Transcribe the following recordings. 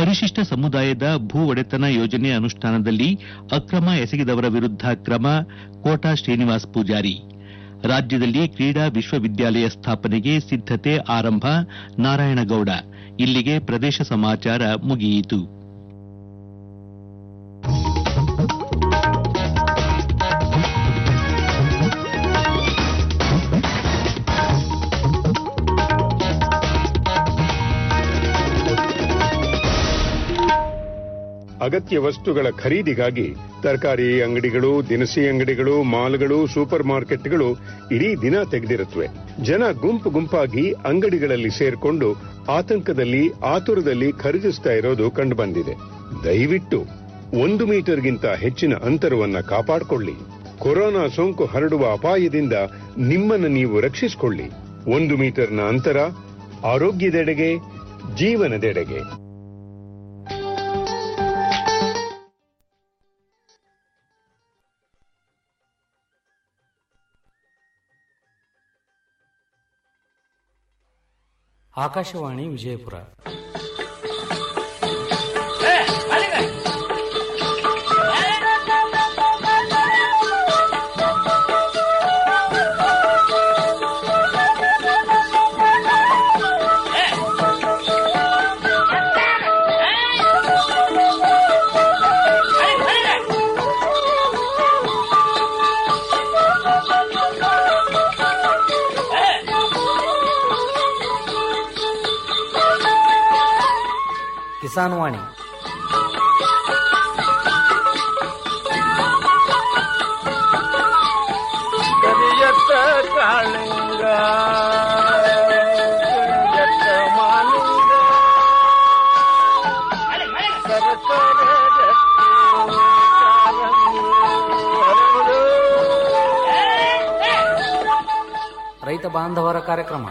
ಪರಿಶಿಷ್ಟ ಸಮುದಾಯದ ಭೂ ಒಡೆತನ ಯೋಜನೆ ಅನುಷ್ಠಾನದಲ್ಲಿ ಅಕ್ರಮ ಎಸಗಿದವರ ವಿರುದ್ಧ ಕ್ರಮ ಕೋಟಾ ಶ್ರೀನಿವಾಸ್ ಪೂಜಾರಿ ರಾಜ್ಯದಲ್ಲಿ ಕ್ರೀಡಾ ವಿಶ್ವವಿದ್ಯಾಲಯ ಸ್ಥಾಪನೆಗೆ ಸಿದ್ದತೆ ಆರಂಭ ನಾರಾಯಣಗೌಡ ಇಲ್ಲಿಗೆ ಪ್ರದೇಶ ಸಮಾಚಾರ ಮುಗಿಯಿತು ಅಗತ್ಯ ವಸ್ತುಗಳ ಖರೀದಿಗಾಗಿ ತರಕಾರಿ ಅಂಗಡಿಗಳು ದಿನಸಿ ಅಂಗಡಿಗಳು ಮಾಲ್ಗಳು ಸೂಪರ್ ಮಾರ್ಕೆಟ್ಗಳು ಇಡೀ ದಿನ ತೆಗೆದಿರುತ್ತವೆ ಜನ ಗುಂಪು ಗುಂಪಾಗಿ ಅಂಗಡಿಗಳಲ್ಲಿ ಸೇರ್ಕೊಂಡು ಆತಂಕದಲ್ಲಿ ಆತುರದಲ್ಲಿ ಖರೀದಿಸ್ತಾ ಇರೋದು ಕಂಡುಬಂದಿದೆ ದಯವಿಟ್ಟು ಒಂದು ಮೀಟರ್ಗಿಂತ ಹೆಚ್ಚಿನ ಅಂತರವನ್ನ ಕಾಪಾಡಿಕೊಳ್ಳಿ ಕೊರೋನಾ ಸೋಂಕು ಹರಡುವ ಅಪಾಯದಿಂದ ನಿಮ್ಮನ್ನು ನೀವು ರಕ್ಷಿಸಿಕೊಳ್ಳಿ ಒಂದು ಮೀಟರ್ನ ಅಂತರ ಆರೋಗ್ಯದೆಡೆಗೆ ಜೀವನದೆಡೆಗೆ ಆಕಾಶವಾಣಿ ವಿಜಯಪುರ ಕಿಸಾನ್ ವಾಣಿ ಕರಿಯತ್ತ ಕಾಳಿಂಗ ಕರಿಯತ್ತ ಮಾಲಿಂಗ ಸರಸರ ಗಟ್ಟಿ ಕಾಲಂಗಿ ಹರಳು. ರೈತ ಬಾಂಧವರ ಕಾರ್ಯಕ್ರಮ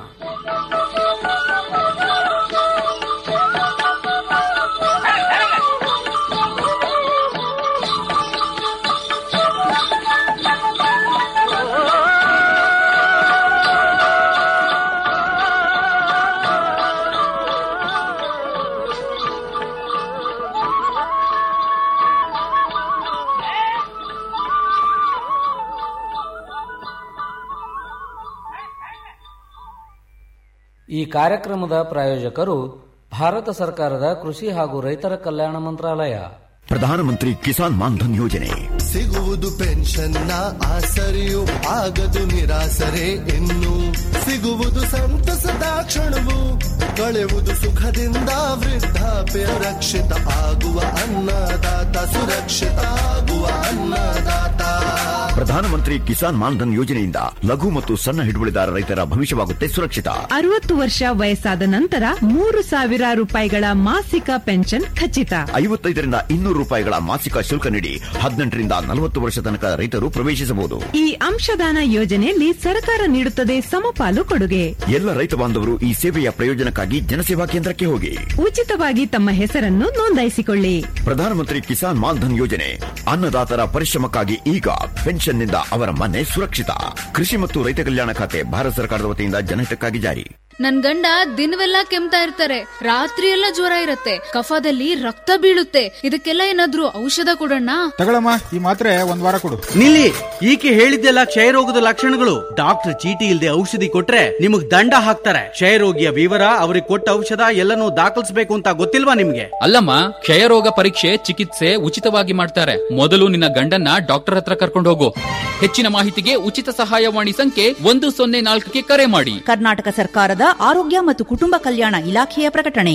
ಈ ಕಾರ್ಯಕ್ರಮದ ಪ್ರಾಯೋಜಕರು ಭಾರತ ಸರ್ಕಾರದ ಕೃಷಿ ಹಾಗೂ ರೈತರ ಕಲ್ಯಾಣ ಮಂತ್ರಾಲಯ ಪ್ರಧಾನಮಂತ್ರಿ ಕಿಸಾನ್ ಮಾನ್ಧನ್ ಯೋಜನೆ ಸಿಗುವುದು ಪೆನ್ಷನ್ನ ಆಸರೆಯು ಆಗದು ನಿರಾಸರೆ ಇನ್ನು ಸಿಗುವುದು ಸಂತಸದ ಕ್ಷಣವು ಕಳೆವುದು ಸುಖದಿಂದ ವೃದ್ಧಾಪ್ಯ ರಕ್ಷಿತ ಆಗುವ ಅನ್ನದಾತ ಸುರಕ್ಷಿತ ಆಗುವ ಅನ್ನದಾತ ಪ್ರಧಾನಮಂತ್ರಿ ಕಿಸಾನ್ ಮಾನ್ಧನ್ ಯೋಜನೆಯಿಂದ ಲಘು ಮತ್ತು ಸಣ್ಣ ಹಿಡುವಳಿದಾರ ರೈತರ ಭವಿಷ್ಯವಾಗುತ್ತೆ ಸುರಕ್ಷಿತ ಅರವತ್ತು ವರ್ಷ ವಯಸ್ಸಾದ ನಂತರ ಮೂರು ಸಾವಿರ ರೂಪಾಯಿಗಳ ಮಾಸಿಕ ಪೆನ್ಷನ್ ಖಚಿತ ಐವತ್ತೈದರಿಂದ ಇನ್ನೂರು ರೂಪಾಯಿಗಳ ಮಾಸಿಕ ಶುಲ್ಕ ನೀಡಿ ಹದಿನೆಂಟರಿಂದ ನಲವತ್ತು ವರ್ಷ ತನಕ ರೈತರು ಪ್ರವೇಶಿಸಬಹುದು ಈ ಅಂಶದಾನ ಯೋಜನೆಯಲ್ಲಿ ಸರ್ಕಾರ ನೀಡುತ್ತದೆ ಸಮಪಾಲು ಕೊಡುಗೆ ಎಲ್ಲ ರೈತ ಬಾಂಧವರು ಈ ಸೇವೆಯ ಪ್ರಯೋಜನಕ್ಕಾಗಿ ಜನಸೇವಾ ಕೇಂದ್ರಕ್ಕೆ ಹೋಗಿ ಉಚಿತವಾಗಿ ತಮ್ಮ ಹೆಸರನ್ನು ನೋಂದಾಯಿಸಿಕೊಳ್ಳಿ ಪ್ರಧಾನಮಂತ್ರಿ ಕಿಸಾನ್ ಮಾನ್ಧನ್ ಯೋಜನೆ ಅನ್ನದಾತರ ಪರಿಶ್ರಮಕ್ಕಾಗಿ ಈಗ ಪೆನ್ಷನ್ನಿಂದ ಅವರ ಮನೆ ಸುರಕ್ಷಿತ ಕೃಷಿ ಮತ್ತು ರೈತ ಕಲ್ಯಾಣ ಖಾತೆ ಭಾರತ ಸರ್ಕಾರದ ವತಿಯಿಂದ ಜನಹಿತಕ್ಕಾಗಿ ಜಾರಿ ನನ್ ಗಂಡ ದಿನವೆಲ್ಲ ಕೆಮ್ತಾ ಇರ್ತಾರೆ ರಾತ್ರಿ ಎಲ್ಲ ಜ್ವರ ಇರತ್ತೆ ಕಫದಲ್ಲಿ ರಕ್ತ ಬೀಳುತ್ತೆ ಇದಕ್ಕೆಲ್ಲ ಏನಾದ್ರೂ ಔಷಧ ಕೊಡೋಣ ತಗೊಳಮ್ಮ ಈ ಮಾತ್ರೆ ಒಂದ್ ವಾರ ಕೊಡು ನಿಲ್ಲಿ ಈಕೆ ಹೇಳಿದ್ದೆಲ್ಲ ಕ್ಷಯರೋಗದ ಲಕ್ಷಣಗಳು ಡಾಕ್ಟರ್ ಚೀಟಿ ಇಲ್ಲದೆ ಔಷಧಿ ಕೊಟ್ರೆ ನಿಮಗ್ ದಂಡ ಹಾಕ್ತಾರೆ ಕ್ಷಯರೋಗಿಯ ವಿವರ ಅವ್ರಿಗೆ ಕೊಟ್ಟ ಔಷಧ ಎಲ್ಲನೂ ದಾಖಲಿಸಬೇಕು ಅಂತ ಗೊತ್ತಿಲ್ವಾ ನಿಮ್ಗೆ ಅಲ್ಲಮ್ಮ ಕ್ಷಯರೋಗ ಪರೀಕ್ಷೆ ಚಿಕಿತ್ಸೆ ಉಚಿತವಾಗಿ ಮಾಡ್ತಾರೆ ಮೊದಲು ನಿನ್ನ ಗಂಡನ್ನ ಡಾಕ್ಟರ್ ಹತ್ರ ಕರ್ಕೊಂಡು ಹೋಗು ಹೆಚ್ಚಿನ ಮಾಹಿತಿಗೆ ಉಚಿತ ಸಹಾಯವಾಣಿ ಸಂಖ್ಯೆ ಒಂದು ಸೊನ್ನೆ ನಾಲ್ಕಕ್ಕೆ ಕರೆ ಮಾಡಿ ಕರ್ನಾಟಕ ಸರ್ಕಾರದ ಆರೋಗ್ಯ ಮತ್ತು ಕುಟುಂಬ ಕಲ್ಯಾಣ ಇಲಾಖೆಯ ಪ್ರಕಟಣೆ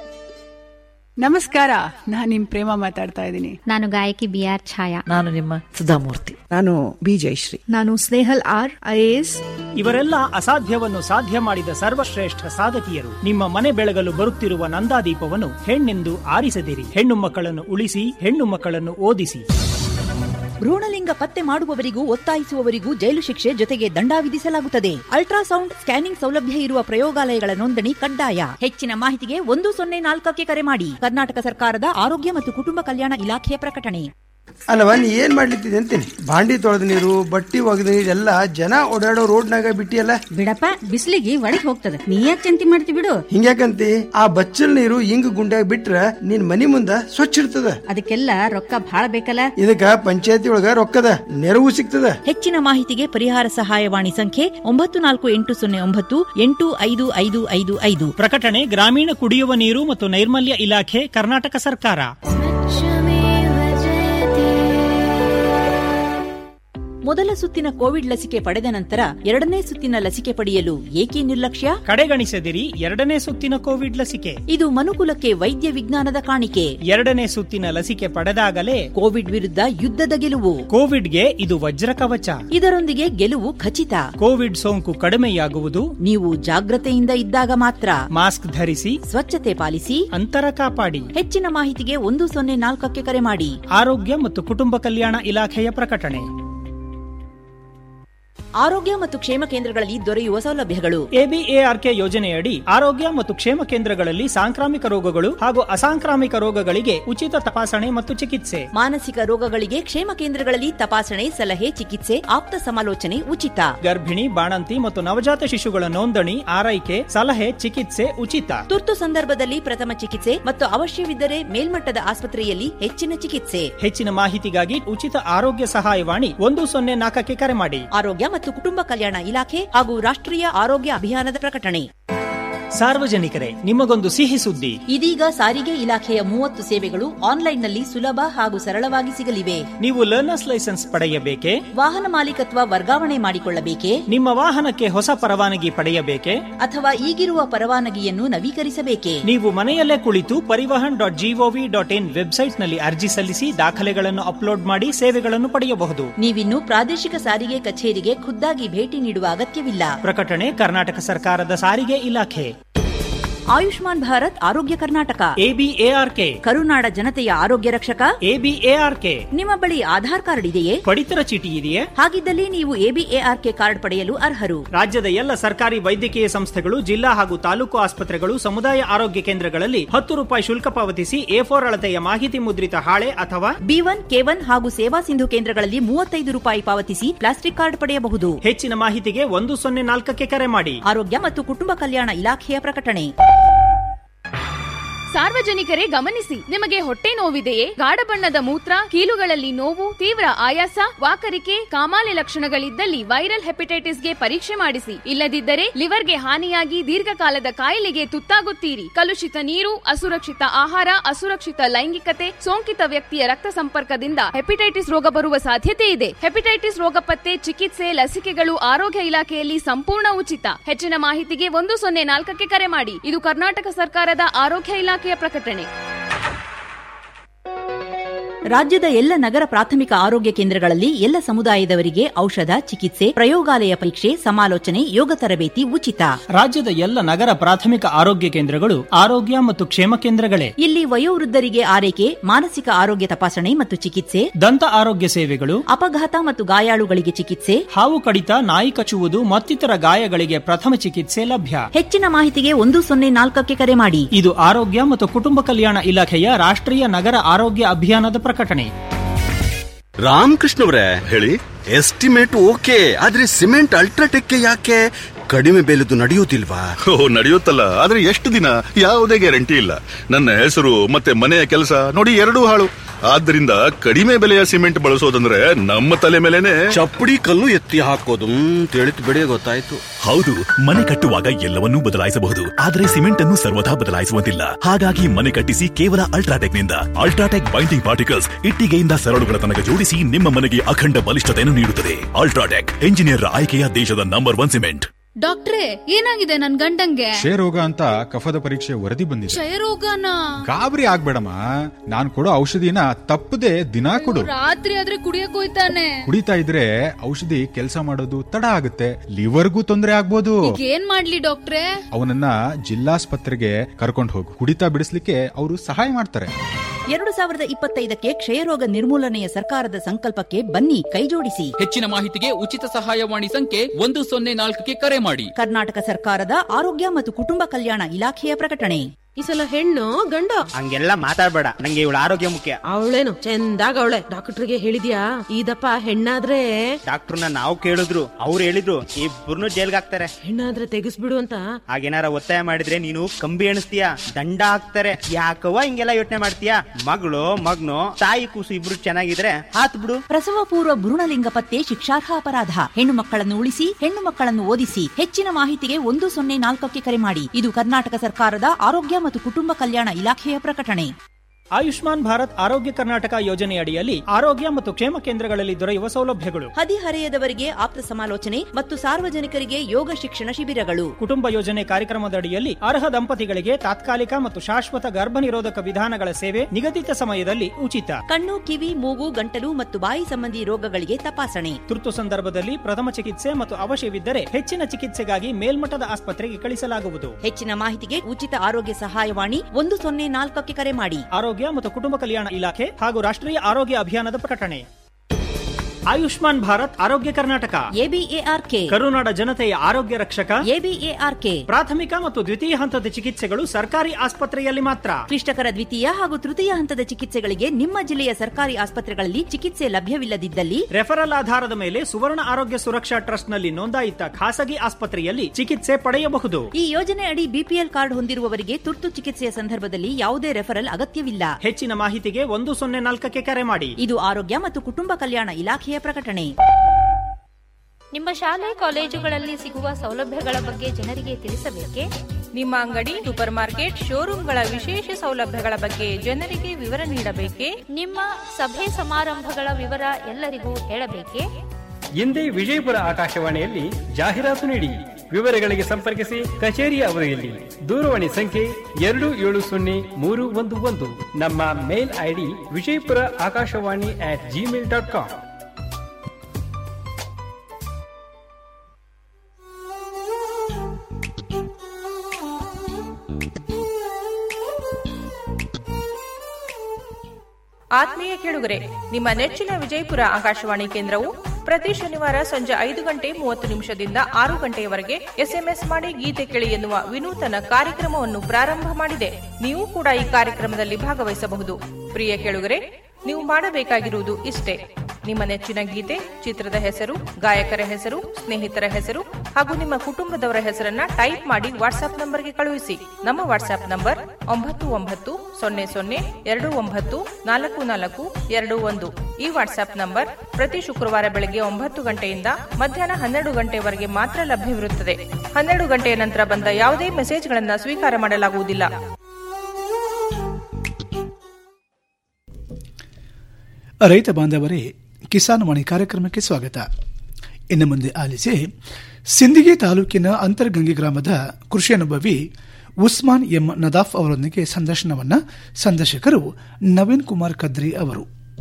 ನಮಸ್ಕಾರ ನಾನ್ ನಿಮ್ ಪ್ರೇಮ ಮಾತಾಡ್ತಾ ಇದ್ದೀನಿ ನಾನು ಗಾಯಕಿ ಬಿ ಆರ್ ಛಾಯಾ ನಾನು ನಿಮ್ಮ ಸುಧಾಮೂರ್ತಿ ನಾನು ಬಿ ಜಯಶ್ರೀ ನಾನು ಸ್ನೇಹಲ್ ಆರ್ ಐಎಎಸ್ ಇವರೆಲ್ಲ ಅಸಾಧ್ಯವನ್ನು ಸಾಧ್ಯ ಮಾಡಿದ ಸರ್ವಶ್ರೇಷ್ಠ ಸಾಧಕಿಯರು ನಿಮ್ಮ ಮನೆ ಬೆಳಗಲು ಬರುತ್ತಿರುವ ನಂದಾದೀಪವನ್ನು ಹೆಣ್ಣೆಂದು ಆರಿಸದಿರಿ ಹೆಣ್ಣು ಮಕ್ಕಳನ್ನು ಉಳಿಸಿ ಹೆಣ್ಣು ಮಕ್ಕಳನ್ನು ಓದಿಸಿ ಭ್ರೂಣಲಿಂಗ ಪತ್ತೆ ಮಾಡುವವರಿಗೂ ಒತ್ತಾಯಿಸುವವರಿಗೂ ಜೈಲು ಶಿಕ್ಷೆ ಜೊತೆಗೆ ದಂಡ ವಿಧಿಸಲಾಗುತ್ತದೆ ಅಲ್ಟ್ರಾಸೌಂಡ್ ಸ್ಕ್ಯಾನಿಂಗ್ ಸೌಲಭ್ಯ ಇರುವ ಪ್ರಯೋಗಾಲಯಗಳ ನೋಂದಣಿ ಕಡ್ಡಾಯ ಹೆಚ್ಚಿನ ಮಾಹಿತಿಗೆ ಒಂದು ಸೊನ್ನೆ ನಾಲ್ಕಕ್ಕೆ ಕರೆ ಮಾಡಿ ಕರ್ನಾಟಕ ಸರ್ಕಾರದ ಆರೋಗ್ಯ ಮತ್ತು ಕುಟುಂಬ ಕಲ್ಯಾಣ ಇಲಾಖೆಯ ಪ್ರಕಟಣೆ ಅಲ್ಲವ ನೀ ಏನ್ ಮಾಡ್ಲಿತ್ತಿದೆ ಅಂತೀನಿ ಬಾಂಡಿ ತೊಳೆದ ನೀರು ಬಟ್ಟಿ ಒಗೆದ ನೀರು ಎಲ್ಲ ಜನ ಓಡಾಡೋ ರೋಡ್ನಾಗ ಬಿಟ್ಟಿಯಲ್ಲ ಬಿಡಪ್ಪ ಬಿಸಿಲಿಗೆ ಒಳಗ್ ಹೋಗ್ತದೆ ನೀ ಯಾಕೆ ಚಿಂತೆ ಮಾಡ್ತಿ ಬಿಡು ಹಿಂಗ್ಯಾಕಂತಿ ಆ ಬಚ್ಚಲ್ ನೀರು ಹಿಂಗ್ ಗುಂಡ್ಯಾಗ ಬಿಟ್ರ ನಿನ್ ಮನಿ ಮುಂದ ಸ್ವಚ್ಛ ಇರ್ತದ ಅದಕ್ಕೆಲ್ಲ ರೊಕ್ಕ ಭಾಳ ಬೇಕಲ್ಲ ಇದಕ್ಕ ಪಂಚಾಯತಿ ಒಳಗ ರೊಕ್ಕದ ನೆರವು ಸಿಗ್ತದ ಹೆಚ್ಚಿನ ಮಾಹಿತಿಗೆ ಪರಿಹಾರ ಸಹಾಯವಾಣಿ ಸಂಖ್ಯೆ ಒಂಬತ್ತು ನಾಲ್ಕು ಎಂಟು ಸೊನ್ನೆ ಒಂಬತ್ತು ಎಂಟು ಐದು ಐದು ಐದು ಐದು ಪ್ರಕಟಣೆ ಗ್ರಾಮೀಣ ಕುಡಿಯುವ ನೀರು ಮತ್ತು ನೈರ್ಮಲ್ಯ ಇಲಾಖೆ ಕರ್ನಾಟಕ ಸರ್ಕಾರ ಮೊದಲ ಸುತ್ತಿನ ಕೋವಿಡ್ ಲಸಿಕೆ ಪಡೆದ ನಂತರ ಎರಡನೇ ಸುತ್ತಿನ ಲಸಿಕೆ ಪಡೆಯಲು ಏಕೆ ನಿರ್ಲಕ್ಷ್ಯ ಕಡೆಗಣಿಸದಿರಿ ಎರಡನೇ ಸುತ್ತಿನ ಕೋವಿಡ್ ಲಸಿಕೆ ಇದು ಮನುಕುಲಕ್ಕೆ ವೈದ್ಯ ವಿಜ್ಞಾನದ ಕಾಣಿಕೆ ಎರಡನೇ ಸುತ್ತಿನ ಲಸಿಕೆ ಪಡೆದಾಗಲೇ ಕೋವಿಡ್ ವಿರುದ್ಧ ಯುದ್ಧದ ಗೆಲುವು ಕೋವಿಡ್ಗೆ ಇದು ವಜ್ರ ಕವಚ ಇದರೊಂದಿಗೆ ಗೆಲುವು ಖಚಿತ ಕೋವಿಡ್ ಸೋಂಕು ಕಡಿಮೆಯಾಗುವುದು ನೀವು ಜಾಗ್ರತೆಯಿಂದ ಇದ್ದಾಗ ಮಾತ್ರ ಮಾಸ್ಕ್ ಧರಿಸಿ ಸ್ವಚ್ಛತೆ ಪಾಲಿಸಿ ಅಂತರ ಕಾಪಾಡಿ ಹೆಚ್ಚಿನ ಮಾಹಿತಿಗೆ ಒಂದು ಸೊನ್ನೆ ನಾಲ್ಕಕ್ಕೆ ಕರೆ ಮಾಡಿ ಆರೋಗ್ಯ ಮತ್ತು ಕುಟುಂಬ ಕಲ್ಯಾಣ ಇಲಾಖೆಯ ಪ್ರಕಟಣೆ ಆರೋಗ್ಯ ಮತ್ತು ಕ್ಷೇಮ ಕೇಂದ್ರಗಳಲ್ಲಿ ದೊರೆಯುವ ಸೌಲಭ್ಯಗಳು ಎಬಿಎಆರ್ಕೆ ಯೋಜನೆಯಡಿ ಆರೋಗ್ಯ ಮತ್ತು ಕ್ಷೇಮ ಕೇಂದ್ರಗಳಲ್ಲಿ ಸಾಂಕ್ರಾಮಿಕ ರೋಗಗಳು ಹಾಗೂ ಅಸಾಂಕ್ರಾಮಿಕ ರೋಗಗಳಿಗೆ ಉಚಿತ ತಪಾಸಣೆ ಮತ್ತು ಚಿಕಿತ್ಸೆ ಮಾನಸಿಕ ರೋಗಗಳಿಗೆ ಕ್ಷೇಮ ಕೇಂದ್ರಗಳಲ್ಲಿ ತಪಾಸಣೆ ಸಲಹೆ ಚಿಕಿತ್ಸೆ ಆಪ್ತ ಸಮಾಲೋಚನೆ ಉಚಿತ ಗರ್ಭಿಣಿ ಬಾಣಂತಿ ಮತ್ತು ನವಜಾತ ಶಿಶುಗಳ ನೋಂದಣಿ ಆರೈಕೆ ಸಲಹೆ ಚಿಕಿತ್ಸೆ ಉಚಿತ ತುರ್ತು ಸಂದರ್ಭದಲ್ಲಿ ಪ್ರಥಮ ಚಿಕಿತ್ಸೆ ಮತ್ತು ಅವಶ್ಯವಿದ್ದರೆ ಮೇಲ್ಮಟ್ಟದ ಆಸ್ಪತ್ರೆಯಲ್ಲಿ ಹೆಚ್ಚಿನ ಚಿಕಿತ್ಸೆ ಹೆಚ್ಚಿನ ಮಾಹಿತಿಗಾಗಿ ಉಚಿತ ಆರೋಗ್ಯ ಸಹಾಯವಾಣಿ ಒಂದು ಸೊನ್ನೆ ನಾಲ್ಕಕ್ಕೆ ಕರೆ ಮಾಡಿ ಆರೋಗ್ಯ ಮತ್ತು ಕುಟುಂಬ ಕಲ್ಯಾಣ ಇಲಾಖೆ ಹಾಗೂ ರಾಷ್ಟ್ರೀಯ ಆರೋಗ್ಯ ಅಭಿಯಾನದ ಪ್ರಕಟಣೆ ಸಾರ್ವಜನಿಕರೇ ನಿಮಗೊಂದು ಸಿಹಿ ಸುದ್ದಿ ಇದೀಗ ಸಾರಿಗೆ ಇಲಾಖೆಯ ಮೂವತ್ತು ಸೇವೆಗಳು ಆನ್ಲೈನ್ನಲ್ಲಿ ಸುಲಭ ಹಾಗೂ ಸರಳವಾಗಿ ಸಿಗಲಿವೆ ನೀವು ಲರ್ನರ್ಸ್ ಲೈಸೆನ್ಸ್ ಪಡೆಯಬೇಕೆ ವಾಹನ ಮಾಲೀಕತ್ವ ವರ್ಗಾವಣೆ ಮಾಡಿಕೊಳ್ಳಬೇಕೆ ನಿಮ್ಮ ವಾಹನಕ್ಕೆ ಹೊಸ ಪರವಾನಗಿ ಪಡೆಯಬೇಕೆ ಅಥವಾ ಈಗಿರುವ ಪರವಾನಗಿಯನ್ನು ನವೀಕರಿಸಬೇಕೆ ನೀವು ಮನೆಯಲ್ಲೇ ಕುಳಿತು Parivahan dot gov dot in ವೆಬ್ಸೈಟ್ನಲ್ಲಿ ಅರ್ಜಿ ಸಲ್ಲಿಸಿ ದಾಖಲೆಗಳನ್ನು ಅಪ್ಲೋಡ್ ಮಾಡಿ ಸೇವೆಗಳನ್ನು ಪಡೆಯಬಹುದು ನೀವಿನ್ನು ಪ್ರಾದೇಶಿಕ ಸಾರಿಗೆ ಕಚೇರಿಗೆ ಖುದ್ದಾಗಿ ಭೇಟಿ ನೀಡುವ ಅಗತ್ಯವಿಲ್ಲ ಪ್ರಕಟಣೆ ಕರ್ನಾಟಕ ಸರ್ಕಾರದ ಸಾರಿಗೆ ಇಲಾಖೆ ಆಯುಷ್ಮಾನ್ ಭಾರತ್ ಆರೋಗ್ಯ ಕರ್ನಾಟಕ ಎಬಿಎಆರ್ಕೆ ಕರುನಾಡ ಜನತೆಯ ಆರೋಗ್ಯ ರಕ್ಷಕ ಎಬಿಎಆರ್ಕೆ ನಿಮ್ಮ ಬಳಿ ಆಧಾರ್ ಕಾರ್ಡ್ ಇದೆಯೇ ಪಡಿತರ ಚೀಟಿ ಇದೆಯೇ ಹಾಗಿದ್ದಲ್ಲಿ ನೀವು ಎಬಿಎಆರ್ಕೆ ಕಾರ್ಡ್ ಪಡೆಯಲು ಅರ್ಹರು ರಾಜ್ಯದ ಎಲ್ಲ ಸರ್ಕಾರಿ ವೈದ್ಯಕೀಯ ಸಂಸ್ಥೆಗಳು ಜಿಲ್ಲಾ ಹಾಗೂ ತಾಲೂಕು ಆಸ್ಪತ್ರೆಗಳು ಸಮುದಾಯ ಆರೋಗ್ಯ ಕೇಂದ್ರಗಳಲ್ಲಿ ಹತ್ತು ರೂಪಾಯಿ ಶುಲ್ಕ ಪಾವತಿಸಿ ಎ ಫೋರ್ ಅಳತೆಯ ಮಾಹಿತಿ ಮುದ್ರಿತ ಹಾಳೆ ಅಥವಾ ಬಿ ಒನ್ ಕೆ ಒನ್ ಹಾಗೂ ಸೇವಾ ಸಿಂಧು ಕೇಂದ್ರಗಳಲ್ಲಿ ಮೂವತ್ತೈದು ರೂಪಾಯಿ ಪಾವತಿಸಿ ಪ್ಲಾಸ್ಟಿಕ್ ಕಾರ್ಡ್ ಪಡೆಯಬಹುದು ಹೆಚ್ಚಿನ ಮಾಹಿತಿಗೆ ಒಂದು ಸೊನ್ನೆ ನಾಲ್ಕಕ್ಕೆ ಕರೆ ಮಾಡಿ ಆರೋಗ್ಯ ಮತ್ತು ಕುಟುಂಬ ಕಲ್ಯಾಣ ಇಲಾಖೆಯ ಪ್ರಕಟಣೆ ಸಾರ್ವಜನಿಕರೇ ಗಮನಿಸಿ ನಿಮಗೆ ಹೊಟ್ಟೆ ನೋವಿದೆಯೇ ಗಾಢ ಬಣ್ಣದ ಮೂತ್ರ ಕೀಲುಗಳಲ್ಲಿ ನೋವು ತೀವ್ರ ಆಯಾಸ ವಾಕರಿಕೆ ಕಾಮಾಲೆ ಲಕ್ಷಣಗಳಿದ್ದಲ್ಲಿ ವೈರಲ್ ಹೆಪಟೈಟಿಸ್ಗೆ ಪರೀಕ್ಷೆ ಮಾಡಿಸಿ ಇಲ್ಲದಿದ್ದರೆ ಲಿವರ್ಗೆ ಹಾನಿಯಾಗಿ ದೀರ್ಘಕಾಲದ ಕಾಯಿಲೆಗೆ ತುತ್ತಾಗುತ್ತೀರಿ ಕಲುಷಿತ ನೀರು ಅಸುರಕ್ಷಿತ ಆಹಾರ ಅಸುರಕ್ಷಿತ ಲೈಂಗಿಕತೆ ಸೋಂಕಿತ ವ್ಯಕ್ತಿಯ ರಕ್ತ ಸಂಪರ್ಕದಿಂದ ಹೆಪಟೈಟಿಸ್ ರೋಗ ಬರುವ ಸಾಧ್ಯತೆ ಇದೆ ಹೆಪಟೈಟಿಸ್ ರೋಗ ಪತ್ತೆ ಚಿಕಿತ್ಸೆ ಲಸಿಕೆಗಳು ಆರೋಗ್ಯ ಇಲಾಖೆಯಲ್ಲಿ ಸಂಪೂರ್ಣ ಉಚಿತ ಹೆಚ್ಚಿನ ಮಾಹಿತಿಗೆ ಒಂದು ಸೊನ್ನೆ ನಾಲ್ಕಕ್ಕೆ ಕರೆ ಮಾಡಿ ಇದು ಕರ್ನಾಟಕ ಸರ್ಕಾರದ ಆರೋಗ್ಯ ಇಲಾಖೆಯ ಪ್ರಕಟಣೆ ರಾಜ್ಯದ ಎಲ್ಲ ನಗರ ಪ್ರಾಥಮಿಕ ಆರೋಗ್ಯ ಕೇಂದ್ರಗಳಲ್ಲಿ ಎಲ್ಲ ಸಮುದಾಯದವರಿಗೆ ಔಷಧ ಚಿಕಿತ್ಸೆ ಪ್ರಯೋಗಾಲಯ ಪರೀಕ್ಷೆ ಸಮಾಲೋಚನೆ ಯೋಗ ತರಬೇತಿ ಉಚಿತ ರಾಜ್ಯದ ಎಲ್ಲ ನಗರ ಪ್ರಾಥಮಿಕ ಆರೋಗ್ಯ ಕೇಂದ್ರಗಳು ಆರೋಗ್ಯ ಮತ್ತು ಕ್ಷೇಮ ಕೇಂದ್ರಗಳೇ ಇಲ್ಲಿ ವಯೋವೃದ್ಧರಿಗೆ ಆರೈಕೆ ಮಾನಸಿಕ ಆರೋಗ್ಯ ತಪಾಸಣೆ ಮತ್ತು ಚಿಕಿತ್ಸೆ ದಂತ ಆರೋಗ್ಯ ಸೇವೆಗಳು ಅಪಘಾತ ಮತ್ತು ಗಾಯಾಳುಗಳಿಗೆ ಚಿಕಿತ್ಸೆ ಹಾವು ಕಡಿತ ನಾಯಿ ಕಚ್ಚುವುದು ಮತ್ತಿತರ ಗಾಯಗಳಿಗೆ ಪ್ರಥಮ ಚಿಕಿತ್ಸೆ ಲಭ್ಯ ಹೆಚ್ಚಿನ ಮಾಹಿತಿಗೆ ಒಂದು ಸೊನ್ನೆ ನಾಲ್ಕಕ್ಕೆ ಕರೆ ಮಾಡಿ ಇದು ಆರೋಗ್ಯ ಮತ್ತು ಕುಟುಂಬ ಕಲ್ಯಾಣ ಇಲಾಖೆಯ ರಾಷ್ಟ್ರೀಯ ನಗರ ಆರೋಗ್ಯ ಅಭಿಯಾನದ ಪ್ರಕಟಣೆ ರಾಮಕೃಷ್ಣ ಅವರೇ ಹೇಳಿ ಎಸ್ಟಿಮೇಟ್ ಓಕೆ ಆದ್ರೆ ಸಿಮೆಂಟ್ ಅಲ್ಟ್ರಾಟೆಕ್ ಯಾಕೆ ಕಡಿಮೆ ಬೆಲೆದು ನಡೆಯುವುದಿಲ್ವಾ ಓ ನಡೆಯುತ್ತಲ್ಲ ಆದ್ರೆ ಎಷ್ಟು ದಿನ ಯಾವುದೇ ಗ್ಯಾರಂಟಿ ಇಲ್ಲ ನನ್ನ ಹೆಸರು ಮತ್ತೆ ಮನೆಯ ಕೆಲಸ ನೋಡಿ ಎರಡೂ ಹಾಳು ಆದ್ದರಿಂದ ಕಡಿಮೆ ಬೆಲೆಯ ಸಿಮೆಂಟ್ ಬಳಸೋದಂದ್ರೆ ನಮ್ಮ ತಲೆ ಮೇಲೆನೆ ಚಪ್ಪಡಿ ಕಲ್ಲು ಎತ್ತಿ ಹಾಕೋದು ತಿಳಿತು ಬಿಡಿ ಗೊತ್ತಾಯ್ತು ಹೌದು ಮನೆ ಕಟ್ಟುವಾಗ ಎಲ್ಲವನ್ನೂ ಬದಲಾಯಿಸಬಹುದು ಆದರೆ ಸಿಮೆಂಟ್ ಅನ್ನು ಸರ್ವದಾ ಬದಲಾಯಿಸುವಂತಿಲ್ಲ ಹಾಗಾಗಿ ಮನೆ ಕಟ್ಟಿಸಿ ಕೇವಲ ಅಲ್ಟ್ರಾಟೆಕ್ ನಿಂದ ಅಲ್ಟ್ರಾಟೆಕ್ ಬೈಂಡಿಂಗ್ ಪಾರ್ಟಿಕಲ್ಸ್ ಇಟ್ಟಿಗೆಯಿಂದ ಸರಳುಗಳ ತನಕ ಜೋಡಿಸಿ ನಿಮ್ಮ ಮನೆಗೆ ಅಖಂಡ ಬಲಿಷ್ಠತೆಯನ್ನು ನೀಡುತ್ತದೆ ಅಲ್ಟ್ರಾಟೆಕ್ ಎಂಜಿನಿಯರ್ ಆಯ್ಕೆಯ ದೇಶದ ನಂಬರ್ ಒನ್ ಸಿಮೆಂಟ್ ಡಾಕ್ಟ್ರೇ ಏನಾಗಿದೆ ನನ್ ಗಂಡಂಗೆ ಕ್ಷಯರೋಗ ಅಂತ ಕಫದ ಪರೀಕ್ಷೆ ವರದಿ ಬಂದಿದೆ ಕ್ಷಯರೋಗನ ಗಾಬರಿ ಆಗ್ಬೇಡಮ್ಮ ನಾನ್ ಕೊಡೋ ಔಷಧಿನ ತಪ್ಪದೆ ದಿನಾ ಕೊಡು ರಾತ್ರಿ ಆದ್ರೆ ಕುಡಿಯಕ್ ಹೋಯ್ತಾನೆ ಕುಡಿತಾ ಇದ್ರೆ ಔಷಧಿ ಕೆಲಸ ಮಾಡೋದು ತಡ ಆಗುತ್ತೆ ಲಿವರ್ಗೂ ತೊಂದರೆ ಆಗ್ಬೋದು ಈಗ ಏನ್ ಮಾಡ್ಲಿ ಡಾಕ್ಟ್ರೇ ಅವನನ್ನ ಜಿಲ್ಲಾಸ್ಪತ್ರೆಗೆ ಕರ್ಕೊಂಡು ಹೋಗು ಕುಡಿತಾ ಬಿಡಿಸ್ಲಿಕ್ಕೆ ಅವರು ಸಹಾಯ ಮಾಡ್ತಾರೆ ಎರಡು ಸಾವಿರದ ಇಪ್ಪತ್ತೈದಕ್ಕೆ ಕ್ಷಯರೋಗ ನಿರ್ಮೂಲನೆಯ ಸರ್ಕಾರದ ಸಂಕಲ್ಪಕ್ಕೆ ಬನ್ನಿ ಕೈಜೋಡಿಸಿ ಹೆಚ್ಚಿನ ಮಾಹಿತಿಗೆ ಉಚಿತ ಸಹಾಯವಾಣಿ ಸಂಖ್ಯೆ ಒಂದು ಸೊನ್ನೆ ನಾಲ್ಕಕ್ಕೆ ಕರೆ ಮಾಡಿ ಕರ್ನಾಟಕ ಸರ್ಕಾರದ ಆರೋಗ್ಯ ಮತ್ತು ಕುಟುಂಬ ಕಲ್ಯಾಣ ಇಲಾಖೆಯ ಪ್ರಕಟಣೆ ಈ ಸಲ ಹೆಣ್ಣು ಗಂಡ ಹಂಗೆಲ್ಲ ಮಾತಾಡ್ಬೇಡ ನಂಗೆ ಇವಳ ಆರೋಗ್ಯ ಮುಖ್ಯ ಅವಳೇನು ಚಂದಾಗ ಅವಳೆ ಡಾಕ್ಟರ್ಗೆ ಹೇಳಿದ್ಯಾ ಇದಪ್ಪ ಹೆಣ್ಣಾದ್ರೆ ಡಾಕ್ಟರ್ನ ನಾವು ಕೇಳಿದ್ರು ಅವ್ರು ಹೇಳಿದ್ರು ಇಬ್ಬರನ್ನು ಜೈಲ್ಗೆ ಹಾಕ್ತಾರೆ ಹೆಣ್ಣಾದ್ರೆ ತೆಗಿಸ್ಬಿಡು ಅಂತ ಹಾಗೇನಾರ ಒತ್ತಾಯ ಮಾಡಿದ್ರೆ ನೀನು ಕಂಬಿ ಎಣಿಸ್ತೀಯ ದಂಡ ಹಾಕ್ತಾರೆ ಯಾಕವ್ವ ಹಿಂಗೆಲ್ಲ ಯೋಚನೆ ಮಾಡ್ತೀಯ ಮಗಳು ಮಗ್ನು ತಾಯಿ ಕೂಸು ಇಬ್ರು ಚೆನ್ನಾಗಿದ್ರೆ ಹಾತ್ ಬಿಡು ಪ್ರಸವ ಪೂರ್ವ ಭ್ರೂಣಲಿಂಗ ಪತ್ತೆ ಶಿಕ್ಷಾರ್ಹ ಅಪರಾಧ ಹೆಣ್ಣು ಮಕ್ಕಳನ್ನು ಉಳಿಸಿ ಹೆಣ್ಣು ಮಕ್ಕಳನ್ನು ಓದಿಸಿ ಹೆಚ್ಚಿನ ಮಾಹಿತಿಗೆ ಒಂದು ಸೊನ್ನೆ ನಾಲ್ಕಕ್ಕೆ ಕರೆ ಮಾಡಿ ಇದು ಕರ್ನಾಟಕ ಸರ್ಕಾರದ ಆರೋಗ್ಯ ಮತ್ತು ಕುಟುಂಬ ಕಲ್ಯಾಣ ಇಲಾಖೆಯ ಪ್ರಕಟಣೆ ಆಯುಷ್ಮಾನ್ ಭಾರತ್ ಆರೋಗ್ಯ ಕರ್ನಾಟಕ ಯೋಜನೆಯಡಿಯಲ್ಲಿ ಆರೋಗ್ಯ ಮತ್ತು ಕ್ಷೇಮ ಕೇಂದ್ರಗಳಲ್ಲಿ ದೊರೆಯುವ ಸೌಲಭ್ಯಗಳು ಹದಿಹರೆಯದವರಿಗೆ ಆಪ್ತ ಸಮಾಲೋಚನೆ ಮತ್ತು ಸಾರ್ವಜನಿಕರಿಗೆ ಯೋಗ ಶಿಕ್ಷಣ ಶಿಬಿರಗಳು ಕುಟುಂಬ ಯೋಜನೆ ಕಾರ್ಯಕ್ರಮದಡಿಯಲ್ಲಿ ಅರ್ಹ ದಂಪತಿಗಳಿಗೆ ತಾತ್ಕಾಲಿಕ ಮತ್ತು ಶಾಶ್ವತ ಗರ್ಭ ನಿರೋಧಕ ವಿಧಾನಗಳ ಸೇವೆ ನಿಗದಿತ ಸಮಯದಲ್ಲಿ ಉಚಿತ ಕಣ್ಣು ಕಿವಿ ಮೂಗು ಗಂಟಲು ಮತ್ತು ಬಾಯಿ ಸಂಬಂಧಿ ರೋಗಗಳಿಗೆ ತಪಾಸಣೆ ತುರ್ತು ಸಂದರ್ಭದಲ್ಲಿ ಪ್ರಥಮ ಚಿಕಿತ್ಸೆ ಮತ್ತು ಅವಶ್ಯವಿದ್ದರೆ ಹೆಚ್ಚಿನ ಚಿಕಿತ್ಸೆಗಾಗಿ ಮೇಲ್ಮಟ್ಟದ ಆಸ್ಪತ್ರೆಗೆ ಕಳಿಸಲಾಗುವುದು ಹೆಚ್ಚಿನ ಮಾಹಿತಿಗೆ ಉಚಿತ ಆರೋಗ್ಯ ಸಹಾಯವಾಣಿ ಒಂದು ಸೊನ್ನೆ ನಾಲ್ಕಕ್ಕೆ ಕರೆ ಮಾಡಿ ಆರೋಗ್ಯ ಮತ್ತು ಕುಟುಂಬ ಕಲ್ಯಾಣ ಇಲಾಖೆ ಹಾಗೂ ರಾಷ್ಟ್ರೀಯ ಆರೋಗ್ಯ ಅಭಿಯಾನದ ಪ್ರಕಟಣೆ ಆಯುಷ್ಮಾನ್ ಭಾರತ್ ಆರೋಗ್ಯ ಕರ್ನಾಟಕ ಎಬಿಎಆರ್ಕೆ ಕರುನಾಡ ಜನತೆಯ ಆರೋಗ್ಯ ರಕ್ಷಕ ಎಬಿಎಆರ್ಕೆ ಪ್ರಾಥಮಿಕ ಮತ್ತು ದ್ವಿತೀಯ ಹಂತದ ಚಿಕಿತ್ಸೆಗಳು ಸರ್ಕಾರಿ ಆಸ್ಪತ್ರೆಯಲ್ಲಿ ಮಾತ್ರ ಕ್ಲಿಷ್ಟಕರ ದ್ವಿತೀಯ ಹಾಗೂ ತೃತೀಯ ಹಂತದ ಚಿಕಿತ್ಸೆಗಳಿಗೆ ನಿಮ್ಮ ಜಿಲ್ಲೆಯ ಸರ್ಕಾರಿ ಆಸ್ಪತ್ರೆಗಳಲ್ಲಿ ಚಿಕಿತ್ಸೆ ಲಭ್ಯವಿಲ್ಲದಿದ್ದಲ್ಲಿ ರೆಫರಲ್ ಆಧಾರದ ಮೇಲೆ ಸುವರ್ಣ ಆರೋಗ್ಯ ಸುರಕ್ಷಾ ಟ್ರಸ್ಟ್ನಲ್ಲಿ ನೋಂದಾಯಿತ ಖಾಸಗಿ ಆಸ್ಪತ್ರೆಯಲ್ಲಿ ಚಿಕಿತ್ಸೆ ಪಡೆಯಬಹುದು ಈ ಯೋಜನೆ ಅಡಿ ಬಿಪಿಎಲ್ ಕಾರ್ಡ್ ಹೊಂದಿರುವವರಿಗೆ ತುರ್ತು ಚಿಕಿತ್ಸೆಯ ಸಂದರ್ಭದಲ್ಲಿ ಯಾವುದೇ ರೆಫರಲ್ ಅಗತ್ಯವಿಲ್ಲ ಹೆಚ್ಚಿನ ಮಾಹಿತಿಗೆ ಒಂದು ಸೊನ್ನೆ ನಾಲ್ಕಕ್ಕೆ ಕರೆ ಮಾಡಿ ಇದು ಆರೋಗ್ಯ ಮತ್ತು ಕುಟುಂಬ ಕಲ್ಯಾಣ ಇಲಾಖೆಯ ಪ್ರಕಟಣೆ ನಿಮ್ಮ ಶಾಲೆ ಕಾಲೇಜುಗಳಲ್ಲಿ ಸಿಗುವ ಸೌಲಭ್ಯಗಳ ಬಗ್ಗೆ ಜನರಿಗೆ ತಿಳಿಸಬೇಕೇ ನಿಮ್ಮ ಅಂಗಡಿ ಸೂಪರ್ ಮಾರ್ಕೆಟ್ ಶೋರೂಮ್ಗಳ ವಿಶೇಷ ಸೌಲಭ್ಯಗಳ ಬಗ್ಗೆ ಜನರಿಗೆ ವಿವರ ನೀಡಬೇಕೇ ನಿಮ್ಮ ಸಭೆ ಸಮಾರಂಭಗಳ ವಿವರ ಎಲ್ಲರಿಗೂ ಹೇಳಬೇಕೇ ಎಂದೇ ವಿಜಯಪುರ ಆಕಾಶವಾಣಿಯಲ್ಲಿ ಜಾಹೀರಾತು ನೀಡಿ ವಿವರಗಳಿಗೆ ಸಂಪರ್ಕಿಸಿ ಕಚೇರಿಯ ಅವಧಿಯಲ್ಲಿ ದೂರವಾಣಿ ಸಂಖ್ಯೆ ಎರಡು ಏಳು ಸೊನ್ನೆ ಮೂರು ಒಂದು ಒಂದು ನಮ್ಮ mail ID Vijayapura Akashvani at Gmail dot com ಆತ್ಮೀಯ ಕೇಳುಗರೆ ನಿಮ್ಮ ನೆಚ್ಚಿನ ವಿಜಯಪುರ ಆಕಾಶವಾಣಿ ಕೇಂದ್ರವು ಪ್ರತಿ ಶನಿವಾರ ಸಂಜೆ ಐದು ಗಂಟೆ ಮೂವತ್ತು ನಿಮಿಷದಿಂದ ಆರು ಗಂಟೆಯವರೆಗೆ ಎಸ್ಎಂಎಸ್ ಮಾಡಿ ಗೀತೆ ಕೇಳಿ ಎನ್ನುವ ವಿನೂತನ ಕಾರ್ಯಕ್ರಮವನ್ನು ಪ್ರಾರಂಭ ಮಾಡಿದೆ ನೀವು ಕೂಡ ಈ ಕಾರ್ಯಕ್ರಮದಲ್ಲಿ ಭಾಗವಹಿಸಬಹುದು ಪ್ರಿಯ ಕೇಳುಗರೆ ನೀವು ಮಾಡಬೇಕಾಗಿರುವುದು ಇಷ್ಟೇ ನಿಮ್ಮ ನೆಚ್ಚಿನ ಗೀತೆ ಚಿತ್ರದ ಹೆಸರು ಗಾಯಕರ ಹೆಸರು ಸ್ನೇಹಿತರ ಹೆಸರು ಹಾಗೂ ನಿಮ್ಮ ಕುಟುಂಬದವರ ಹೆಸರನ್ನ ಟೈಪ್ ಮಾಡಿ ವಾಟ್ಸ್ಆಪ್ ನಂಬರ್ಗೆ ಕಳುಹಿಸಿ ನಮ್ಮ ವಾಟ್ಸ್ಆಪ್ ನಂಬರ್ ಒಂಬತ್ತು ಒಂಬತ್ತು ಸೊನ್ನೆ ಸೊನ್ನೆ ಎರಡು ಒಂಬತ್ತು ನಾಲ್ಕು ನಾಲ್ಕು ಎರಡು ಒಂದು ಈ ವಾಟ್ಸ್ಆಪ್ ನಂಬರ್ ಪ್ರತಿ ಶುಕ್ರವಾರ ಬೆಳಗ್ಗೆ ಒಂಬತ್ತು ಗಂಟೆಯಿಂದ ಮಧ್ಯಾಹ್ನ ಹನ್ನೆರಡು ಗಂಟೆವರೆಗೆ ಮಾತ್ರ ಲಭ್ಯವಿರುತ್ತದೆ ಹನ್ನೆರಡು ಗಂಟೆಯ ನಂತರ ಬಂದ ಯಾವುದೇ ಮೆಸೇಜ್ಗಳನ್ನ ಸ್ವೀಕಾರ ಮಾಡಲಾಗುವುದಿಲ್ಲ ರೈತ ಬಾಂಧವರೇ ಕಿಸಾನ್ ವಾಣಿ ಕಾರ್ಯಕ್ರಮಕ್ಕೆ ಸ್ವಾಗತ ಇನ್ನು ಮುಂದೆ ಆಲಿಸಿ ಸಿಂದಗಿ ತಾಲೂಕಿನ ಅಂತರ್ಗಂಗೆ ಗ್ರಾಮದ ಕೃಷಿ ಅನುಭವಿ ಉಸ್ಮಾನ್ ಎಂ ನದಾಫ್ ಅವರೊಂದಿಗೆ ಸಂದರ್ಶನವನ್ನ ಸಂದರ್ಶಕರು ನವೀನ್ ಕುಮಾರ್ ಕದ್ರಿ ಅವರು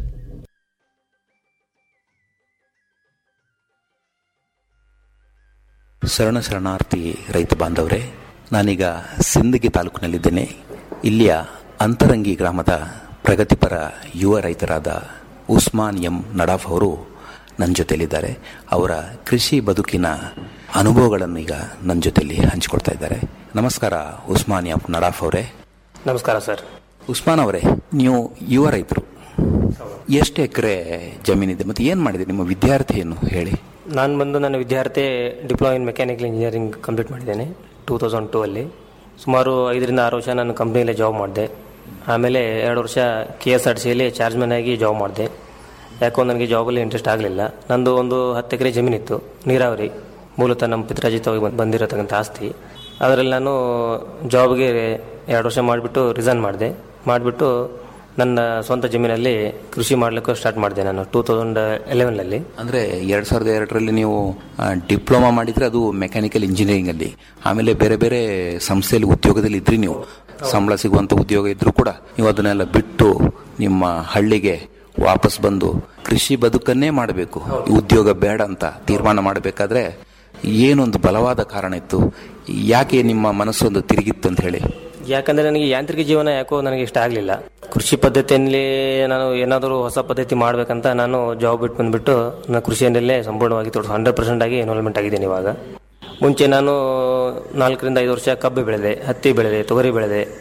ಶರಣ ಶರಣಾರ್ಥಿ ರೈತ ಬಾಂಧವರೇ ನಾನೀಗ ಸಿಂದಗಿ ತಾಲೂಕಿನಲ್ಲಿದ್ದೇನೆ ಇಲ್ಲಿಯ ಅಂತರಂಗಿ ಗ್ರಾಮದ ಪ್ರಗತಿಪರ ಯುವ ರೈತರಾದ ಉಸ್ಮಾನ್ ಎಂ ನಡಾಫ್ ಅವರು ನನ್ನ ಜೊತೆಯಲ್ಲಿದ್ದಾರೆ ಅವರ ಕೃಷಿ ಬದುಕಿನ ಅನುಭವಗಳನ್ನು ಈಗ ನನ್ನ ಜೊತೆಯಲ್ಲಿ ಹಂಚಿಕೊಡ್ತಾ ಇದ್ದಾರೆ ನಮಸ್ಕಾರ ಉಸ್ಮಾನ್ ಎಂ ನಡಾಫ್ ಅವರೇ ನಮಸ್ಕಾರ ಸರ್ ಉಸ್ಮಾನ್ ಅವರೇ ನೀವು ಯುವ ರೈತರು ಎಷ್ಟು ಎಕರೆ ಜಮೀನಿದೆ ಮತ್ತು ಏನು ಮಾಡಿದೆ ನಿಮ್ಮ ವಿದ್ಯಾರ್ಥಿ ಏನು ಹೇಳಿ ನಾನು ಬಂದು ನನ್ನ ವಿದ್ಯಾರ್ಥಿ diploma in mechanical engineering complete ಮಾಡಿದ್ದೇನೆ ಟೂ ತೌಸಂಡ್ ಟೂ ಅಲ್ಲಿ ಸುಮಾರು ಐದರಿಂದ ಆರು ವರ್ಷ ನಾನು ಕಂಪ್ನಿಯಲ್ಲೇ ಜಾಬ್ ಮಾಡಿದೆ ಆಮೇಲೆ ಎರಡು ವರ್ಷ ಕೆ ಎಸ್ ಆರ್ ಸಿಯಲ್ಲಿ ಚಾರ್ಜ್ ಮ್ಯಾನ್ ಆಗಿ ಜಾಬ್ ಮಾಡಿದೆ ಯಾಕೋ ನನಗೆ ಜಾಬಲ್ಲಿ ಇಂಟ್ರೆಸ್ಟ್ ಆಗಲಿಲ್ಲ ನಂದು ಒಂದು ಹತ್ತು ಎಕರೆ ಜಮೀನಿತ್ತು ನೀರಾವರಿ ಮೂಲತಃ ನಮ್ಮ ಪಿತ್ರಾಜಿತವಾಗಿ ಬಂದ್- ಬಂದಿರತಕ್ಕಂಥ ಆಸ್ತಿ ಅದರಲ್ಲಿ ನಾನು ಜಾಬ್ಗೆ ಎರಡು ವರ್ಷ ಮಾಡಿಬಿಟ್ಟು ರಿಸೈನ್ ಮಾಡಿದೆ ಮಾಡಿಬಿಟ್ಟು ನನ್ನ ಸ್ವಂತ ಜಮೀನಲ್ಲಿ ಕೃಷಿ ಮಾಡಲಿಕ್ಕೆ ಸ್ಟಾರ್ಟ್ ಮಾಡಿದೆ ನಾನು ಟೂ ತೌಸಂಡ್ ಎಲೆವೆನಲ್ಲಿ ಅಂದರೆ ಎರಡು ಸಾವಿರದ ಎರಡರಲ್ಲಿ ನೀವು ಡಿಪ್ಲೊಮಾ ಮಾಡಿದ್ರೆ ಅದು ಮೆಕ್ಯಾನಿಕಲ್ ಇಂಜಿನಿಯರಿಂಗ್ ಅಲ್ಲಿ ಆಮೇಲೆ ಬೇರೆ ಬೇರೆ ಸಂಸ್ಥೆಯಲ್ಲಿ ಉದ್ಯೋಗದಲ್ಲಿ ಇದ್ರಿ ನೀವು ಸಂಬಳ ಸಿಗುವಂತ ಉದ್ಯೋಗ ಇದ್ರೂ ಕೂಡ ನೀವು ಅದನ್ನೆಲ್ಲ ಬಿಟ್ಟು ನಿಮ್ಮ ಹಳ್ಳಿಗೆ ವಾಪಸ್ ಬಂದು ಕೃಷಿ ಬದುಕನ್ನೇ ಮಾಡಬೇಕು ಉದ್ಯೋಗ ಬೇಡ ಅಂತ ತೀರ್ಮಾನ ಮಾಡಬೇಕಾದ್ರೆ ಏನೊಂದು ಬಲವಾದ ಕಾರಣ ಇತ್ತು ಯಾಕೆ ನಿಮ್ಮ ಮನಸ್ಸೊಂದು ತಿರುಗಿತ್ತು ಅಂತ ಹೇಳಿ ಯಾಕಂದರೆ ನನಗೆ ಯಾಂತ್ರಿಕ ಜೀವನ ಯಾಕೋ ನನಗೆ ಇಷ್ಟ ಆಗಲಿಲ್ಲ ಕೃಷಿ ಪದ್ಧತಿಯಲ್ಲಿ ನಾನು ಏನಾದರೂ ಹೊಸ ಪದ್ಧತಿ ಮಾಡಬೇಕಂತ ನಾನು ಜಾಬ್ ಬಿಟ್ಟು ಬಂದುಬಿಟ್ಟು ನಾನು ಕೃಷಿಯಲ್ಲೇ ಸಂಪೂರ್ಣವಾಗಿ ತೊಡಗಿ ಹಂಡ್ರೆಡ್ ಪರ್ಸೆಂಟ್ ಆಗಿ ಇನ್ವಾಲ್ವ್ಮೆಂಟ್ ಆಗಿದ್ದೇನೆ ಇವಾಗ ಮುಂಚೆ ನಾನು ನಾಲ್ಕರಿಂದ ಐದು ವರ್ಷ ಕಬ್ಬು ಬೆಳೆದೆ ಹತ್ತಿ ಬೆಳೆದೆ ತೊಗರಿ ಬೆಳೆದೆ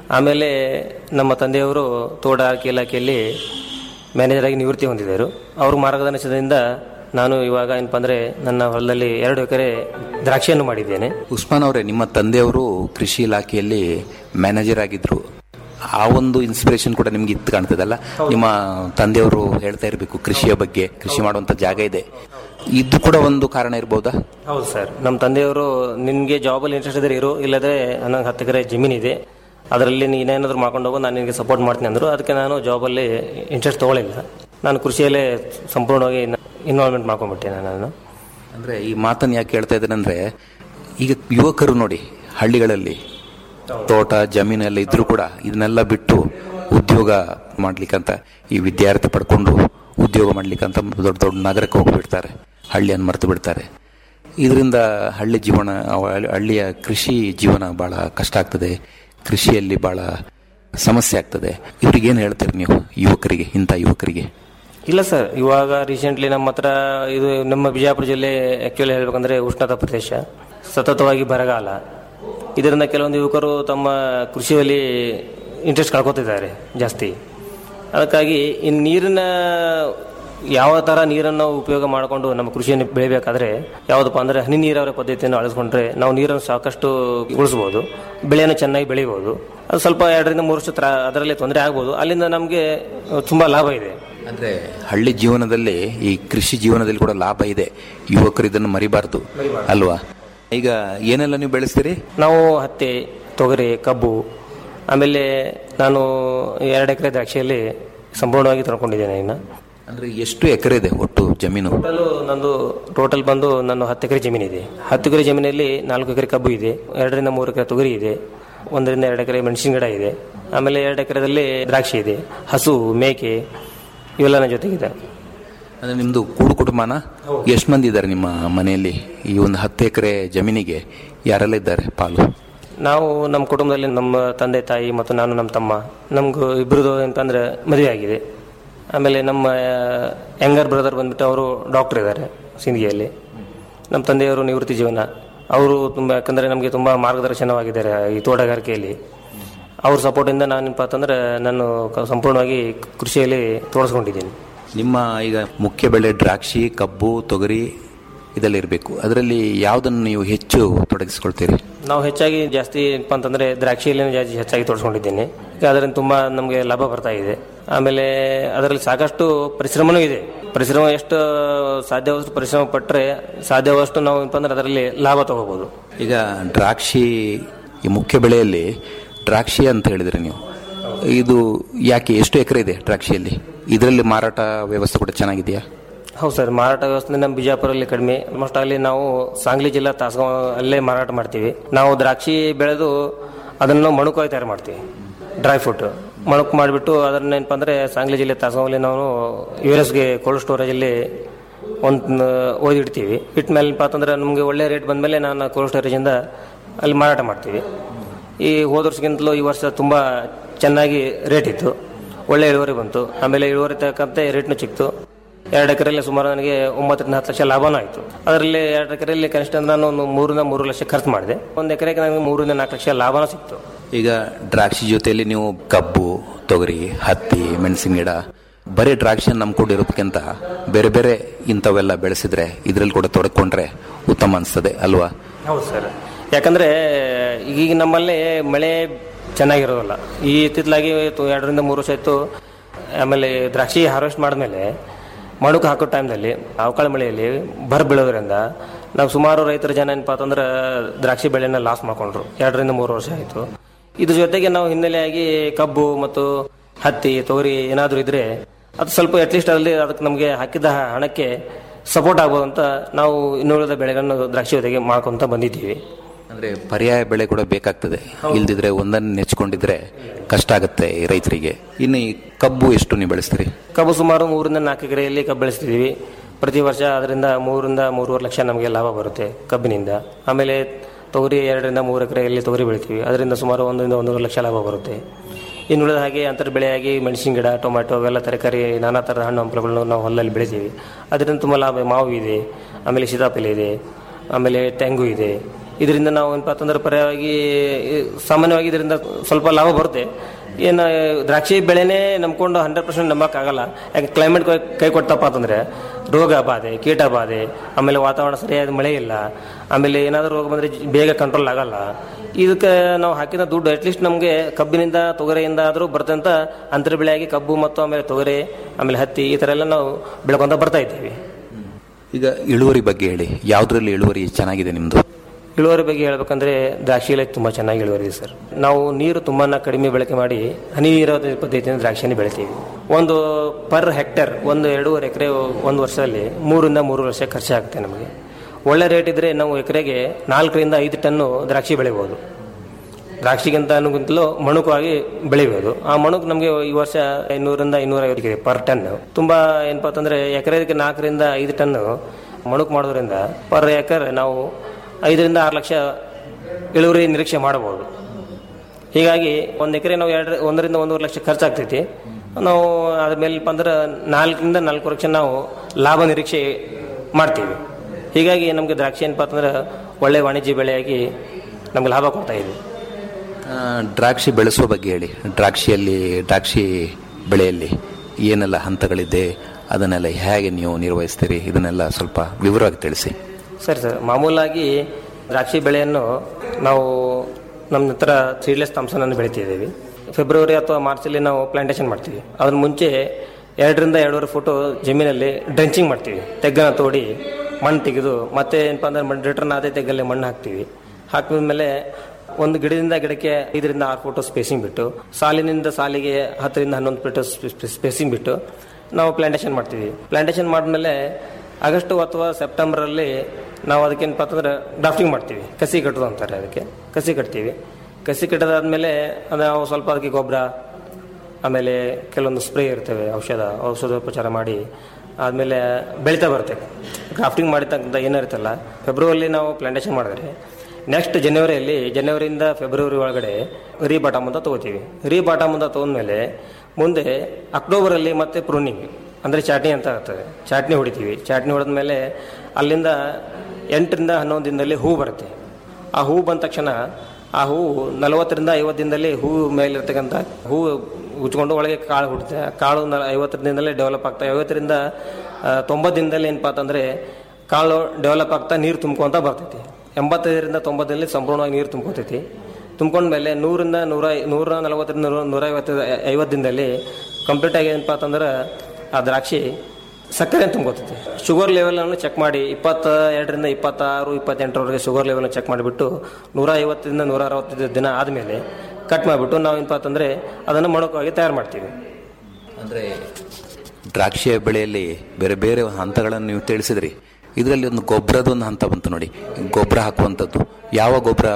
ಆಮೇಲೆ ನಮ್ಮ ತಂದೆಯವರು ತೋಟಗಾರಿಕೆ ಇಲಾಖೆಯಲ್ಲಿ ಮ್ಯಾನೇಜರ್ ಆಗಿ ನಿವೃತ್ತಿ ಹೊಂದಿದ್ದರು ಅವ್ರ ಮಾರ್ಗದರ್ಶನದಿಂದ ನಾನು ಇವಾಗ ಏನಪ್ಪ ಅಂದರೆ ನನ್ನ ಹೊಲದಲ್ಲಿ ಎರಡು ಎಕರೆ ದ್ರಾಕ್ಷಿಯನ್ನು ಮಾಡಿದ್ದೇನೆ ಉಸ್ಮಾನ್ ಅವರೇ ನಿಮ್ಮ ತಂದೆಯವರು ಕೃಷಿ ಇಲಾಖೆಯಲ್ಲಿ ಮ್ಯಾನೇಜರ್ ಆಗಿದ್ರು ಆ ಒಂದು ಇನ್ಸ್ಪಿರೇಷನ್ ಕೂಡ ನಿಮ್ಗೆ ಇತ್ತು ಕಾಣ್ತದಲ್ಲ ನಿಮ್ಮ ತಂದೆಯವರು ಹೇಳ್ತಾ ಇರಬೇಕು ಕೃಷಿಯ ಬಗ್ಗೆ ಕೃಷಿ ಮಾಡುವಂತ ಜಾಗ ಇದೆ ಇದು ಕೂಡ ಒಂದು ಕಾರಣ ಇರ್ಬೋದಾ ಹೌದು ಸರ್ ನಮ್ಮ ತಂದೆಯವರು ನಿನಗೆ ಜಾಬಲ್ಲಿ ಇಂಟ್ರೆಸ್ಟ್ ಇದ್ರೆ ಇರು ಇಲ್ಲದ್ರೆ ನನಗೆ ಹತ್ತು ಎಕರೆ ಜಮೀನಿದೆ ಅದರಲ್ಲಿ ನೀನೇನಾದರೂ ಮಾಡ್ಕೊಂಡು ಹೋಗೋ ನಾನು ನಿನಗೆ ಸಪೋರ್ಟ್ ಮಾಡ್ತೀನಿ ಅಂದರು ಅದಕ್ಕೆ ನಾನು ಜಾಬಲ್ಲಿ ಇಂಟ್ರೆಸ್ಟ್ ತೊಗೊಳಿಲ್ಲ ನಾನು ಕೃಷಿಯಲ್ಲೇ ಸಂಪೂರ್ಣವಾಗಿ ಇನ್ವಾಲ್ವ್ಮೆಂಟ್ ಮಾಡ್ಕೊಂಡ್ಬಿಟ್ಟೆ ನಾನು ಅಂದ್ರೆ ಈ ಮಾತನ್ನು ಯಾಕೆ ಹೇಳ್ತಾ ಇದ್ದೇನೆ ಅಂದ್ರೆ ಈಗ ಯುವಕರು ನೋಡಿ ಹಳ್ಳಿಗಳಲ್ಲಿ ತೋಟ ಜಮೀನೆಲ್ಲ ಇದ್ರೂ ಕೂಡ ಇದನ್ನೆಲ್ಲ ಬಿಟ್ಟು ಉದ್ಯೋಗ ಮಾಡ್ಲಿಕ್ಕಂತ ಈ ವಿದ್ಯಾರ್ಥಿ ಪಡ್ಕೊಂಡು ಉದ್ಯೋಗ ಮಾಡ್ಲಿಕ್ಕಂತ ದೊಡ್ಡ ದೊಡ್ಡ ನಗರಕ್ಕೆ ಹೋಗ್ಬಿಡ್ತಾರೆ ಹಳ್ಳಿಯನ್ನು ಮರೆತು ಬಿಡ್ತಾರೆ ಇದರಿಂದ ಹಳ್ಳಿ ಜೀವನ ಅವ- ಹಳ್ಳಿಯ ಕೃಷಿ ಜೀವನ ಬಹಳ ಕಷ್ಟ ಆಗ್ತದೆ ಕೃಷಿಯಲ್ಲಿ ಬಹಳ ಸಮಸ್ಯೆ ಆಗ್ತದೆ ಇವ್ರಿಗೆ ಏನು ಹೇಳ್ತೀರಿ ನೀವು ಯುವಕರಿಗೆ ಇಂಥ ಯುವಕರಿಗೆ ಇಲ್ಲ ಸರ್ ಇವಾಗ ರೀಸೆಂಟ್ಲಿ ನಮ್ಮ ಹತ್ರ ಇದು ನಮ್ಮ ಬಿಜಾಪುರ ಜಿಲ್ಲೆ ಆ್ಯಕ್ಚುಲಿ ಹೇಳ್ಬೇಕಂದ್ರೆ ಉಷ್ಣತಾ ಪ್ರದೇಶ ಸತತವಾಗಿ ಬರಗಾಲ ಇದರಿಂದ ಕೆಲವೊಂದು ಯುವಕರು ತಮ್ಮ ಕೃಷಿಯಲ್ಲಿ ಇಂಟ್ರೆಸ್ಟ್ ಕಳ್ಕೊತಿದ್ದಾರೆ ಜಾಸ್ತಿ ಅದಕ್ಕಾಗಿ ಈ ನೀರಿನ ಯಾವ ಥರ ನೀರನ್ನು ಉಪಯೋಗ ಮಾಡಿಕೊಂಡು ನಮ್ಮ ಕೃಷಿಯನ್ನು ಬೆಳಿಬೇಕಾದ್ರೆ ಯಾವುದಪ್ಪ ಅಂದರೆ ಹನಿ ನೀರಾವರಿ ಪದ್ಧತಿಯನ್ನು ಅಳಿಸ್ಕೊಂಡ್ರೆ ನಾವು ನೀರನ್ನು ಸಾಕಷ್ಟು ಉಳಿಸ್ಬೋದು ಬೆಳೆಯನ್ನು ಚೆನ್ನಾಗಿ ಬೆಳಿಬೋದು ಅದು ಸ್ವಲ್ಪ ಎರಡರಿಂದ ಮೂರು ವರ್ಷ ತ್ರ ಅದರಲ್ಲಿ ತೊಂದರೆ ಆಗ್ಬೋದು ಅಲ್ಲಿಂದ ನಮಗೆ ತುಂಬ ಲಾಭ ಇದೆ ಅಂದ್ರೆ ಹಳ್ಳಿ ಜೀವನದಲ್ಲಿ ಈ ಕೃಷಿ ಜೀವನದಲ್ಲಿ ಕೂಡ ಲಾಭ ಇದೆ ಯುವಕರು ಇದನ್ನು ಮರಿಬಾರ್ದು ಅಲ್ವಾ ಈಗ ಏನೆಲ್ಲ ನೀವು ಬೆಳೆಸ್ತೀರಿ ನಾವು ಹತ್ತಿ ತೊಗರಿ ಕಬ್ಬು ಆಮೇಲೆ ನಾನು ಎರಡು ಎಕರೆ ದ್ರಾಕ್ಷಿಯಲ್ಲಿ ಸಂಪೂರ್ಣವಾಗಿ ತೊಳ್ಕೊಂಡಿದ್ದೇನೆ ಇನ್ನು ಅಂದ್ರೆ ಎಷ್ಟು ಎಕರೆ ಇದೆ ಒಟ್ಟು ಜಮೀನು ಟೋಟಲ್ ನಂದು ಟೋಟಲ್ ಬಂದು ನನ್ನ ಹತ್ತು ಎಕರೆ ಜಮೀನಿದೆ ಹತ್ತು ಎಕರೆ ಜಮೀನಲ್ಲಿ ನಾಲ್ಕು ಎಕರೆ ಕಬ್ಬು ಇದೆ ಎರಡರಿಂದ ಮೂರು ಎಕರೆ ತೊಗರಿ ಇದೆ ಒಂದರಿಂದ ಎರಡು ಎಕರೆ ಮೆಣಸಿನ ಗಿಡ ಇದೆ ಆಮೇಲೆ ಎರಡು ಎಕರೆದಲ್ಲಿ ದ್ರಾಕ್ಷಿ ಇದೆ ಹಸು ಮೇಕೆ ಇವೆಲ್ಲ ನನ್ನ ಜೊತೆಗಿದೆ ಅಂದ್ರೆ ನಿಮ್ದು ಕೂಡು ಕುಟುಂಬನ ಎಷ್ಟು ಮಂದಿ ಇದ್ದಾರೆ ನಿಮ್ಮ ಮನೆಯಲ್ಲಿ ಈ ಒಂದು ಹತ್ತು ಎಕರೆ ಜಮೀನಿಗೆ ಯಾರೆಲ್ಲ ಇದ್ದಾರೆ ಪಾಲು ನಾವು ನಮ್ಮ ಕುಟುಂಬದಲ್ಲಿ ನಮ್ಮ ತಂದೆ ತಾಯಿ ಮತ್ತು ನಾನು ನಮ್ಮ ತಮ್ಮ ನಮ್ಗೆ ಇಬ್ಬರದು ಅಂತಂದ್ರೆ ಮದುವೆ ಆಗಿದೆ ಆಮೇಲೆ ನಮ್ಮ ಯಂಗರ್ ಬ್ರದರ್ ಬಂದ್ಬಿಟ್ಟು ಅವರು ಡಾಕ್ಟರ್ ಇದ್ದಾರೆ ಸಿಂದಗಿಯಲ್ಲಿ ನಮ್ಮ ತಂದೆಯವರು ನಿವೃತ್ತಿ ಜೀವನ ಅವರು ತುಂಬ ಯಾಕಂದರೆ ನಮಗೆ ತುಂಬ ಮಾರ್ಗದರ್ಶನವಾಗಿದ್ದಾರೆ ಈ ತೋಟಗಾರಿಕೆಯಲ್ಲಿ ಅವ್ರ ಸಪೋರ್ಟಿಂದ ನಾನೇನಪ್ಪ ಅಂತಂದ್ರೆ ನಾನು ಕ- ಸಂಪೂರ್ಣವಾಗಿ ಕೃಷಿಯಲ್ಲಿ ತೊಡಸ್ಕೊಂಡಿದ್ದೀನಿ ನಿಮ್ಮ ಈಗ ಮುಖ್ಯ ಬೆಳೆ ದ್ರಾಕ್ಷಿ ಕಬ್ಬು ತೊಗರಿ ಇದೆಲ್ಲ ಇರಬೇಕು ಅದರಲ್ಲಿ ಯಾವುದನ್ನು ನೀವು ಹೆಚ್ಚು ತೊಡಗಿಸ್ಕೊಳ್ತೀರಿ ನಾವು ಹೆಚ್ಚಾಗಿ ಜಾಸ್ತಿ ಏನಪ್ಪ ಅಂತಂದ್ರೆ ದ್ರಾಕ್ಷಿಯಲ್ಲಿ ಜಾಸ್ತಿ ಹೆಚ್ಚಾಗಿ ತೊಡಸ್ಕೊಂಡಿದ್ದೀನಿ ಈಗ ಅದರಿಂದ ತುಂಬಾ ನಮಗೆ ಲಾಭ ಬರ್ತಾ ಇದೆ ಆಮೇಲೆ ಅದರಲ್ಲಿ ಸಾಕಷ್ಟು ಪರಿಶ್ರಮನೂ ಇದೆ ಪರಿಶ್ರಮ ಎಷ್ಟು ಸಾಧ್ಯವಷ್ಟು ಪರಿಶ್ರಮ ಪಟ್ಟರೆ ಸಾಧ್ಯವಷ್ಟು ನಾವು ಏನಪ್ಪ ಅಂದ್ರೆ ಅದರಲ್ಲಿ ಲಾಭ ತಗೋಬಹುದು ಈಗ ದ್ರಾಕ್ಷಿ ಈ ಮುಖ್ಯ ಬೆಳೆಯಲ್ಲಿ ದ್ರಾಕ್ಷಿ ಅಂತ ಹೇಳಿದ್ರಿ ನೀವು ಇದು ಯಾಕೆ ಎಷ್ಟು ಎಕರೆ ಇದೆ ದ್ರಾಕ್ಷಿಯಲ್ಲಿ ಇದರಲ್ಲಿ ಮಾರಾಟ ವ್ಯವಸ್ಥೆ ಕೂಡ ಚೆನ್ನಾಗಿದೆಯಾ ಹೌದು ಸರ್ ಮಾರಾಟ ವ್ಯವಸ್ಥೆ ನಮ್ಮ ಬಿಜಾಪುರಲ್ಲಿ ಕಡಿಮೆ ಆಲ್ಮೋಸ್ಟ್ ಅಲ್ಲಿ ನಾವು ಸಾಂಗ್ಲಿ ಜಿಲ್ಲಾ ತಾಸಗಾಂವ್ ಅಲ್ಲೇ ಮಾರಾಟ ಮಾಡ್ತೀವಿ ನಾವು ದ್ರಾಕ್ಷಿ ಬೆಳೆದು ಅದನ್ನು ಮಣುಕಾಯಿ ತಯಾರು ಮಾಡ್ತೀವಿ ಡ್ರೈ ಫ್ರೂಟ್ ಮಣುಕು ಮಾಡಿಬಿಟ್ಟು ಅದನ್ನ ಏನಪ್ಪ ಅಂದರೆ ಸಾಂಗ್ಲಿ ಜಿಲ್ಲೆ ತಾಸಗಾಂವಲ್ಲಿ ನಾವು ಯು ಎಸ್ಗೆ ಕೋಲ್ಡ್ ಸ್ಟೋರೇಜಲ್ಲಿ ಒಂದು ಓದಿಡ್ತೀವಿ ಇಟ್ಮೇಲೆ ಏನಪ್ಪ ಅಂತಂದ್ರೆ ನಮಗೆ ಒಳ್ಳೆ ರೇಟ್ ಬಂದಮೇಲೆ ನಾನು ಕೋಲ್ಡ್ ಸ್ಟೋರೇಜಿಂದ ಅಲ್ಲಿ ಮಾರಾಟ ಮಾಡ್ತೀವಿ ಈ ಹೋದ ವರ್ಷಕ್ಕಿಂತಲೂ ಈ ವರ್ಷ ತುಂಬ ಚೆನ್ನಾಗಿ ರೇಟ್ ಇತ್ತು ಒಳ್ಳೆ ಇಳುವರಿ ಬಂತು ಆಮೇಲೆ ಇಳುವರಿ ತಕ್ಕಂತೆ ರೇಟ್ನು ಸಿಕ್ತು ಎರಡು ಎಕರೆಯಲ್ಲಿ ಸುಮಾರು ನನಗೆ ಒಂಬತ್ತರಿಂದ ಹತ್ತು ಲಕ್ಷ ಲಾಭನೂ ಆಯಿತು ಅದರಲ್ಲಿ ಎರಡು ಎಕರೆಯಲ್ಲಿ ಕನಿಷ್ಠ ಅಂದ್ರೆ ನಾನು ಒಂದು ಮೂರಿಂದ ಮೂರು ಲಕ್ಷ ಖರ್ಚು ಮಾಡಿದೆ ಒಂದು ಎಕರೆಗೆ ನನಗೆ ಮೂರಿಂದ ನಾಲ್ಕು ಲಕ್ಷ ಲಾಭನೂ ಸಿಕ್ತು ಈಗ ದ್ರಾಕ್ಷಿ ಜೊತೆಯಲ್ಲಿ ನೀವು ಕಬ್ಬು ತೊಗರಿ ಹತ್ತಿ ಮೆಣಸಿನ ಗಿಡ ಬರೀ ದ್ರಾಕ್ಷಿಯನ್ನು ನಂಬ್ಕೊಂಡಿರೋದಕ್ಕಿಂತ ಬೇರೆ ಬೇರೆ ಇಂಥವೆಲ್ಲ ಬೆಳೆಸಿದ್ರೆ ಇದರಲ್ಲಿ ಕೂಡ ತೊಡಕೊಂಡ್ರೆ ಉತ್ತಮ ಅನಿಸ್ತದೆ ಅಲ್ವಾ ಹೌದು ಸರ್ ಯಾಕಂದ್ರೆ ಈಗ ನಮ್ಮಲ್ಲಿ ಮಳೆ ಚೆನ್ನಾಗಿರೋದಿಲ್ಲ ಈ ಇತ್ತಿತ್ತಲಾಗಿ ತು- ಎರಡರಿಂದ ಮೂರು ವರ್ಷ ಆಯಿತು ಆಮೇಲೆ ದ್ರಾಕ್ಷಿ ಹಾರ್ವೆಸ್ಟ್ ಮಾಡಿದ್ಮೇಲೆ ಮಣುಕು ಹಾಕೋ ಟೈಮ್ದಲ್ಲಿ ಅವಕಾಳ ಮಳೆಯಲ್ಲಿ ಬರ ಬೀಳೋದ್ರಿಂದ ನಾವು ಸುಮಾರು ರೈತರ ಜನ ಏನಪ್ಪ ಅಂತಂದ್ರೆ ದ್ರಾಕ್ಷಿ ಬೆಳೆನ ಲಾಸ್ ಮಾಡ್ಕೊಂಡ್ರು ಎರಡರಿಂದ ಮೂರು ವರ್ಷ ಆಯಿತು ಇದ್ರ ಜೊತೆಗೆ ನಾವು ಹಿನ್ನೆಲೆಯಾಗಿ ಕಬ್ಬು ಮತ್ತು ಹತ್ತಿ ತೊಗರಿ ಏನಾದರೂ ಇದ್ರೆ ಅದು ಸ್ವಲ್ಪ ಅಟ್ಲೀಸ್ಟ್ ಅಲ್ಲಿ ಅದಕ್ಕೆ ನಮಗೆ ಹಾಕಿದ ಹಣಕ್ಕೆ ಸಪೋರ್ಟ್ ಆಗ್ಬೋದು ಅಂತ ನಾವು ಇನ್ನುಳಿದ ಬೆಳೆಗಳನ್ನು ದ್ರಾಕ್ಷಿ ಜೊತೆಗೆ ಮಾಡ್ಕೊಂತ ಬಂದಿದ್ದೀವಿ ಅಂದ್ರೆ ಪರ್ಯಾಯ ಬೆಳೆ ಕೂಡ ಬೇಕಾಗ್ತದೆ ಇಲ್ದಿದ್ರೆ ಒಂದನ್ನು ನೆಚ್ಕೊಂಡಿದ್ರೆ ಕಷ್ಟ ಆಗುತ್ತೆ ಈ ರೈತರಿಗೆ ಇನ್ನು ಈ ಕಬ್ಬು ಎಷ್ಟು ನೀವು ಬೆಳೆಸ್ತೀರಿ ಕಬ್ಬು ಸುಮಾರು ಮೂರರಿಂದ ನಾಲ್ಕು ಎಕರೆಯಲ್ಲಿ ಕಬ್ಬು ಬೆಳೆಸ್ತಿದ್ದೀವಿ ಪ್ರತಿ ವರ್ಷ ಅದರಿಂದ ಮೂರರಿಂದ ಮೂರುವರೆ ಲಕ್ಷ ನಮಗೆ ಲಾಭ ಬರುತ್ತೆ ಕಬ್ಬಿನಿಂದ ಆಮೇಲೆ ತೊಗರಿ ಎರಡರಿಂದ ಮೂರು ಎಕರೆಯಲ್ಲಿ ತೊಗರಿ ಬೆಳಿತೀವಿ ಅದರಿಂದ ಸುಮಾರು ಒಂದರಿಂದ ಒಂದೂವರೆ ಲಕ್ಷ ಲಾಭ ಬರುತ್ತೆ ಇನ್ನುಳಿದ ಹಾಗೆ ಅಂತರ ಬೆಳೆಯಾಗಿ ಮೆಣಸಿನ ಗಿಡ ಟೊಮ್ಯಾಟೊ ಅವೆಲ್ಲ ತರಕಾರಿ ನಾನಾ ಥರದ ಹಣ್ಣು ಹಂಪಲುಗಳನ್ನು ನಾವು ಹೊಲದಲ್ಲಿ ಬೆಳಿತೀವಿ ಅದರಿಂದ ತುಂಬ ಲಾಭ ಮಾವು ಇದೆ ಆಮೇಲೆ ಸೀತಾಫಲ ಇದೆ ಆಮೇಲೆ ತೆಂಗು ಇದೆ ಇದರಿಂದ ನಾವು ಏನಪ್ಪ ಅಂತಂದ್ರೆ ಪರ್ಯಾಯವಾಗಿ ಈ ಸಾಮಾನ್ಯವಾಗಿ ಇದರಿಂದ ಸ್ವಲ್ಪ ಲಾಭ ಬರುತ್ತೆ ಏನು ದ್ರಾಕ್ಷಿ ಬೆಳೆನೇ ನಂಬ್ಕೊಂಡು ಹಂಡ್ರೆಡ್ ಪರ್ಸೆಂಟ್ ನಂಬಕ್ಕಾಗಲ್ಲ ಯಾಕೆ ಕ್ಲೈಮೇಟ್ ಕೈ ಕೊಡ್ತಪ್ಪ ಅಂತಂದ್ರೆ ರೋಗ ಬಾಧೆ ಕೀಟ ಬಾಧೆ ಆಮೇಲೆ ವಾತಾವರಣ ಸರಿಯಾದ ಮಳೆ ಇಲ್ಲ ಆಮೇಲೆ ಏನಾದರೂ ರೋಗ ಬಂದರೆ ಬೇಗ ಕಂಟ್ರೋಲ್ ಆಗಲ್ಲ ಇದಕ್ಕೆ ನಾವು ಹಾಕಿದ ದುಡ್ಡು ಅಟ್ಲೀಸ್ಟ್ ನಮಗೆ ಕಬ್ಬಿನಿಂದ ತೊಗರಿಯಿಂದ ಆದರೂ ಬರ್ತಂತ ಅಂತರ ಬೆಳೆಯಾಗಿ ಕಬ್ಬು ಮತ್ತು ಆಮೇಲೆ ತೊಗರಿ ಆಮೇಲೆ ಹತ್ತಿ ಈ ಥರ ಎಲ್ಲ ನಾವು ಬೆಳ್ಕೊಂತ ಬರ್ತಾ ಇದ್ದೀವಿ ಈಗ ಇಳುವರಿ ಬಗ್ಗೆ ಹೇಳಿ ಯಾವ್ದ್ರಲ್ಲಿ ಇಳುವರಿ ಚೆನ್ನಾಗಿದೆ ನಿಮ್ದು ಇಳುವರಿ ಬಗ್ಗೆ ಹೇಳ್ಬೇಕಂದ್ರೆ ದ್ರಾಕ್ಷಿಯಲ್ಲಿ ತುಂಬಾ ಚೆನ್ನಾಗಿ ಇಳುವರಿ ಇದೆ ಸರ್ ನಾವು ನೀರು ತುಂಬಾನ ಕಡಿಮೆ ಬಳಕೆ ಮಾಡಿ ಹನಿ ನೀರಾವರಿ ಪದ್ಧತಿಯಿಂದ ದ್ರಾಕ್ಷಿಯನ್ನು ಬೆಳಿತೀವಿ ಒಂದು ಪರ್ ಹೆಕ್ಟರ್ ಒಂದು ಎರಡೂವರೆ ಎಕರೆ ಒಂದು ವರ್ಷದಲ್ಲಿ ಮೂರಿಂದ ಮೂರು ವರ್ಷ ಖರ್ಚಾಗುತ್ತೆ ನಮಗೆ ಒಳ್ಳೆ ರೇಟ್ ಇದ್ರೆ ನಾವು ಎಕರೆಗೆ ನಾಲ್ಕರಿಂದ ಐದು ಟನ್ನು ದ್ರಾಕ್ಷಿ ಬೆಳಿಬೋದು ದ್ರಾಕ್ಷಿಗಿಂತ ಅನ್ನೋಕ್ಕಿಂತಲೂ ಮಣುಕಾಗಿ ಬೆಳಿಬೋದು ಆ ಮಣುಕು ನಮಗೆ ಈ ವರ್ಷ ಇನ್ನೂರಿಂದ ಇನ್ನೂರೈವತ್ತು ಇದೆ ಪರ್ ಟನ್ ತುಂಬಾ ಏನಪ್ಪಾ ಅಂತಂದ್ರೆ ಎಕರೆಗೆ ನಾಲ್ಕರಿಂದ ಐದು ಟನ್ ಮಣುಕು ಮಾಡೋದ್ರಿಂದ ಪರ್ ಎಕರ್ ನಾವು ಐದರಿಂದ ಆರು ಲಕ್ಷ ಇಳುವರಿ ನಿರೀಕ್ಷೆ ಮಾಡಬಹುದು ಹೀಗಾಗಿ ಒಂದು ಎಕರೆ ನಾವು ಎರಡು ಒಂದರಿಂದ ಒಂದೂವರೆ ಲಕ್ಷ ಖರ್ಚಾಗ್ತೈತಿ ನಾವು ಅದ್ರ ಮೇಲೆ ಅಂದ್ರೆ ನಾಲ್ಕರಿಂದ ನಾಲ್ಕು ಲಕ್ಷ ನಾವು ಲಾಭ ನಿರೀಕ್ಷೆ ಮಾಡ್ತೀವಿ ಹೀಗಾಗಿ ನಮಗೆ ದ್ರಾಕ್ಷಿ ಏನಪ್ಪ ಅಂತಂದ್ರೆ ಒಳ್ಳೆ ವಾಣಿಜ್ಯ ಬೆಳೆಯಾಗಿ ನಮ್ಗೆ ಲಾಭ ಕೊಡ್ತಾ ಇದೆ ಆ, ದ್ರಾಕ್ಷಿ ಬೆಳೆಸುವ ಬಗ್ಗೆ ಹೇಳಿ ದ್ರಾಕ್ಷಿಯಲ್ಲಿ ದ್ರಾಕ್ಷಿ ಬೆಳೆಯಲ್ಲಿ ಏನೆಲ್ಲ ಹಂತಗಳಿದೆ ಅದನ್ನೆಲ್ಲ ಹೇಗೆ ನೀವು ನಿರ್ವಹಿಸ್ತೀರಿ ಇದನ್ನೆಲ್ಲ ಸ್ವಲ್ಪ ವಿವರವಾಗಿ ತಿಳಿಸಿ ಸರಿ ಸರ್ ಮಾಮೂಲಾಗಿ ದ್ರಾಕ್ಷಿ ಬೆಳೆಯನ್ನು ನಾವು ನಮ್ಮ ಹತ್ರ ಸೀಡ್ಲೆಸ್ ಥಾಮ್ಸನನ್ನು ಬೆಳಿತಿದ್ದೀವಿ ಫೆಬ್ರವರಿ ಅಥವಾ ಮಾರ್ಚಲ್ಲಿ ನಾವು ಪ್ಲಾಂಟೇಶನ್ ಮಾಡ್ತೀವಿ ಅದ್ರ ಮುಂಚೆ ಎರಡರಿಂದ ಎರಡೂವರೆ ಫುಟು ಜಮೀನಲ್ಲಿ ಡ್ರೆಂಚಿಂಗ್ ಮಾಡ್ತೀವಿ ತೆಗ್ಗನ ತೋಡಿ ಮಣ್ಣು ತೆಗೆದು ಮತ್ತೆ ಏನಪ್ಪ ಅಂದ್ರೆ ಮಣ್ಣು ರಿಟರ್ನ್ ಅದೇ ತೆಗ್ಗಲ್ಲಿ ಮಣ್ಣು ಹಾಕ್ತೀವಿ ಹಾಕಿದ ಮೇಲೆ ಒಂದು ಗಿಡದಿಂದ ಗಿಡಕ್ಕೆ ಐದರಿಂದ ಆರು ಫೋಟೋ ಸ್ಪೇಸಿಂಗ್ ಬಿಟ್ಟು ಸಾಲಿನಿಂದ ಸಾಲಿಗೆ ಹತ್ತರಿಂದ ಹನ್ನೊಂದು ಫೀಟು ಸ್ಪೇಸಿಂಗ್ ಬಿಟ್ಟು ನಾವು ಪ್ಲಾಂಟೇಶನ್ ಮಾಡ್ತೀವಿ ಪ್ಲಾಂಟೇಶನ್ ಮಾಡಿದ್ಮೇಲೆ ಆಗಸ್ಟ್ ಅಥವಾ ಸೆಪ್ಟೆಂಬರಲ್ಲಿ ನಾವು ಅದಕ್ಕೇನಪ್ಪ ಅಂತಂದ್ರೆ ಡ್ರಾಫ್ಟಿಂಗ್ ಮಾಡ್ತೀವಿ ಕಸಿ ಕಟ್ಟೋದು ಅಂತಾರೆ ಅದಕ್ಕೆ ಕಸಿ ಕಟ್ತೀವಿ ಕಸಿ ಕಟ್ಟೋದಾದ್ಮೇಲೆ ಅದು ನಾವು ಸ್ವಲ್ಪ ಅದಕ್ಕೆ ಗೊಬ್ಬರ ಆಮೇಲೆ ಕೆಲವೊಂದು ಸ್ಪ್ರೇ ಇರ್ತವೆ ಔಷಧ ಔಷಧೋಪಚಾರ ಮಾಡಿ ಆದಮೇಲೆ ಬೆಳೀತಾ ಬರುತ್ತೆ ಗ್ರಾಫ್ಟಿಂಗ್ ಮಾಡಿರ್ತಕ್ಕಂಥ ಏನಿರುತ್ತಲ್ಲ ಫೆಬ್ರವರಿ ನಾವು ಪ್ಲಾಂಟೇಶನ್ ಮಾಡಿದ್ರೆ ನೆಕ್ಸ್ಟ್ ಜನವರಿಯಲ್ಲಿ ಜನವರಿಯಿಂದ ಫೆಬ್ರವರಿ ಒಳಗಡೆ ರೀ ಬಾಟಮ್ ಅಂತ ತೊಗೋತೀವಿ ರೀ ಬಾಟಮ್ ಅಂತ ತೊಗೊಂಡ್ಮೇಲೆ ಮುಂದೆ ಅಕ್ಟೋಬರಲ್ಲಿ ಮತ್ತೆ ಪ್ರೂನಿಂಗ್ ಅಂದರೆ ಚಾಟ್ನಿ ಅಂತ ಇರ್ತದೆ ಚಾಟ್ನಿ ಹೊಡಿತೀವಿ ಚಾಟ್ನಿ ಹೊಡೆದ್ಮೇಲೆ ಅಲ್ಲಿಂದ ಎಂಟರಿಂದ ಹನ್ನೊಂದು ದಿನದಲ್ಲಿ ಹೂ ಬರುತ್ತೆ ಆ ಹೂ ಬಂದ ತಕ್ಷಣ ಆ ಹೂವು ನಲವತ್ತರಿಂದ ಐವತ್ತು ದಿನದಲ್ಲಿ ಹೂ ಮೇಲಿರ್ತಕ್ಕಂಥ ಹೂ ಉಚ್ಕೊಂಡು ಒಳಗೆ ಕಾಳು ಹುಡುತ್ತೆ ಕಾಳು ನ ಐವತ್ತು ದಿನದಲ್ಲೇ ಡೆವಲಪ್ ಆಗ್ತಾ ಐವತ್ತರಿಂದ ಆ, ತೊಂಬತ್ತು ದಿನದಲ್ಲಿ ಏನಪ್ಪ ಅಂತಂದರೆ ಕಾಳು ಡೆವಲಪ್ ಆಗ್ತಾ ನೀರು ತುಂಬ್ಕೊಂತ ಬರ್ತೈತಿ ಎಂಬತ್ತೈದರಿಂದ ತೊಂಬತ್ತರಲ್ಲಿ ಸಂಪೂರ್ಣವಾಗಿ ನೀರು ತುಂಬ್ಕೊತೈತಿ ತುಂಬ್ಕೊಂಡ್ಮೇಲೆ ನೂರಿಂದ ನೂರ ನೂರ ನಲವತ್ತರಿಂದ ನೂರ ನೂರೈವತ್ತು ಐವತ್ತು ದಿನದಲ್ಲಿ ಕಂಪ್ಲೀಟಾಗಿ ಏನಪ್ಪ ಅಂತಂದ್ರೆ ಆ ದ್ರಾಕ್ಷಿ ಸಕ್ಕರೆ ತುಂಬ್ಕೊತೈತಿ ಶುಗರ್ ಲೆವೆಲನ್ನು ಚೆಕ್ ಮಾಡಿ ಇಪ್ಪತ್ತ ಎರಡರಿಂದ ಇಪ್ಪತ್ತಾರು ಇಪ್ಪತ್ತೆಂಟರವರೆಗೆ ಶುಗರ್ ಲೆವೆಲ್ನ ಚೆಕ್ ಮಾಡಿಬಿಟ್ಟು ನೂರ ಐವತ್ತರಿಂದ ನೂರ ಅರವತ್ತು ದಿನ ಆದಮೇಲೆ ಕಟ್ ಮಾಡಿಬಿಟ್ಟು ನಾವು ಏನಪ್ಪ ಅಂತಂದರೆ ಅದನ್ನು ಮೊಣಕವಾಗಿ ತಯಾರು ಮಾಡ್ತೀವಿ ಅಂದರೆ ದ್ರಾಕ್ಷಿಯ ಬೆಳೆಯಲ್ಲಿ ಬೇರೆ ಬೇರೆ ಹಂತಗಳನ್ನು ನೀವು ತಿಳಿಸಿದ್ರಿ ಇದರಲ್ಲಿ ಒಂದು ಗೊಬ್ಬರದ ಒಂದು ಹಂತ ಬಂತು ನೋಡಿ ಗೊಬ್ಬರ ಹಾಕುವಂಥದ್ದು ಯಾವ ಗೊಬ್ಬರ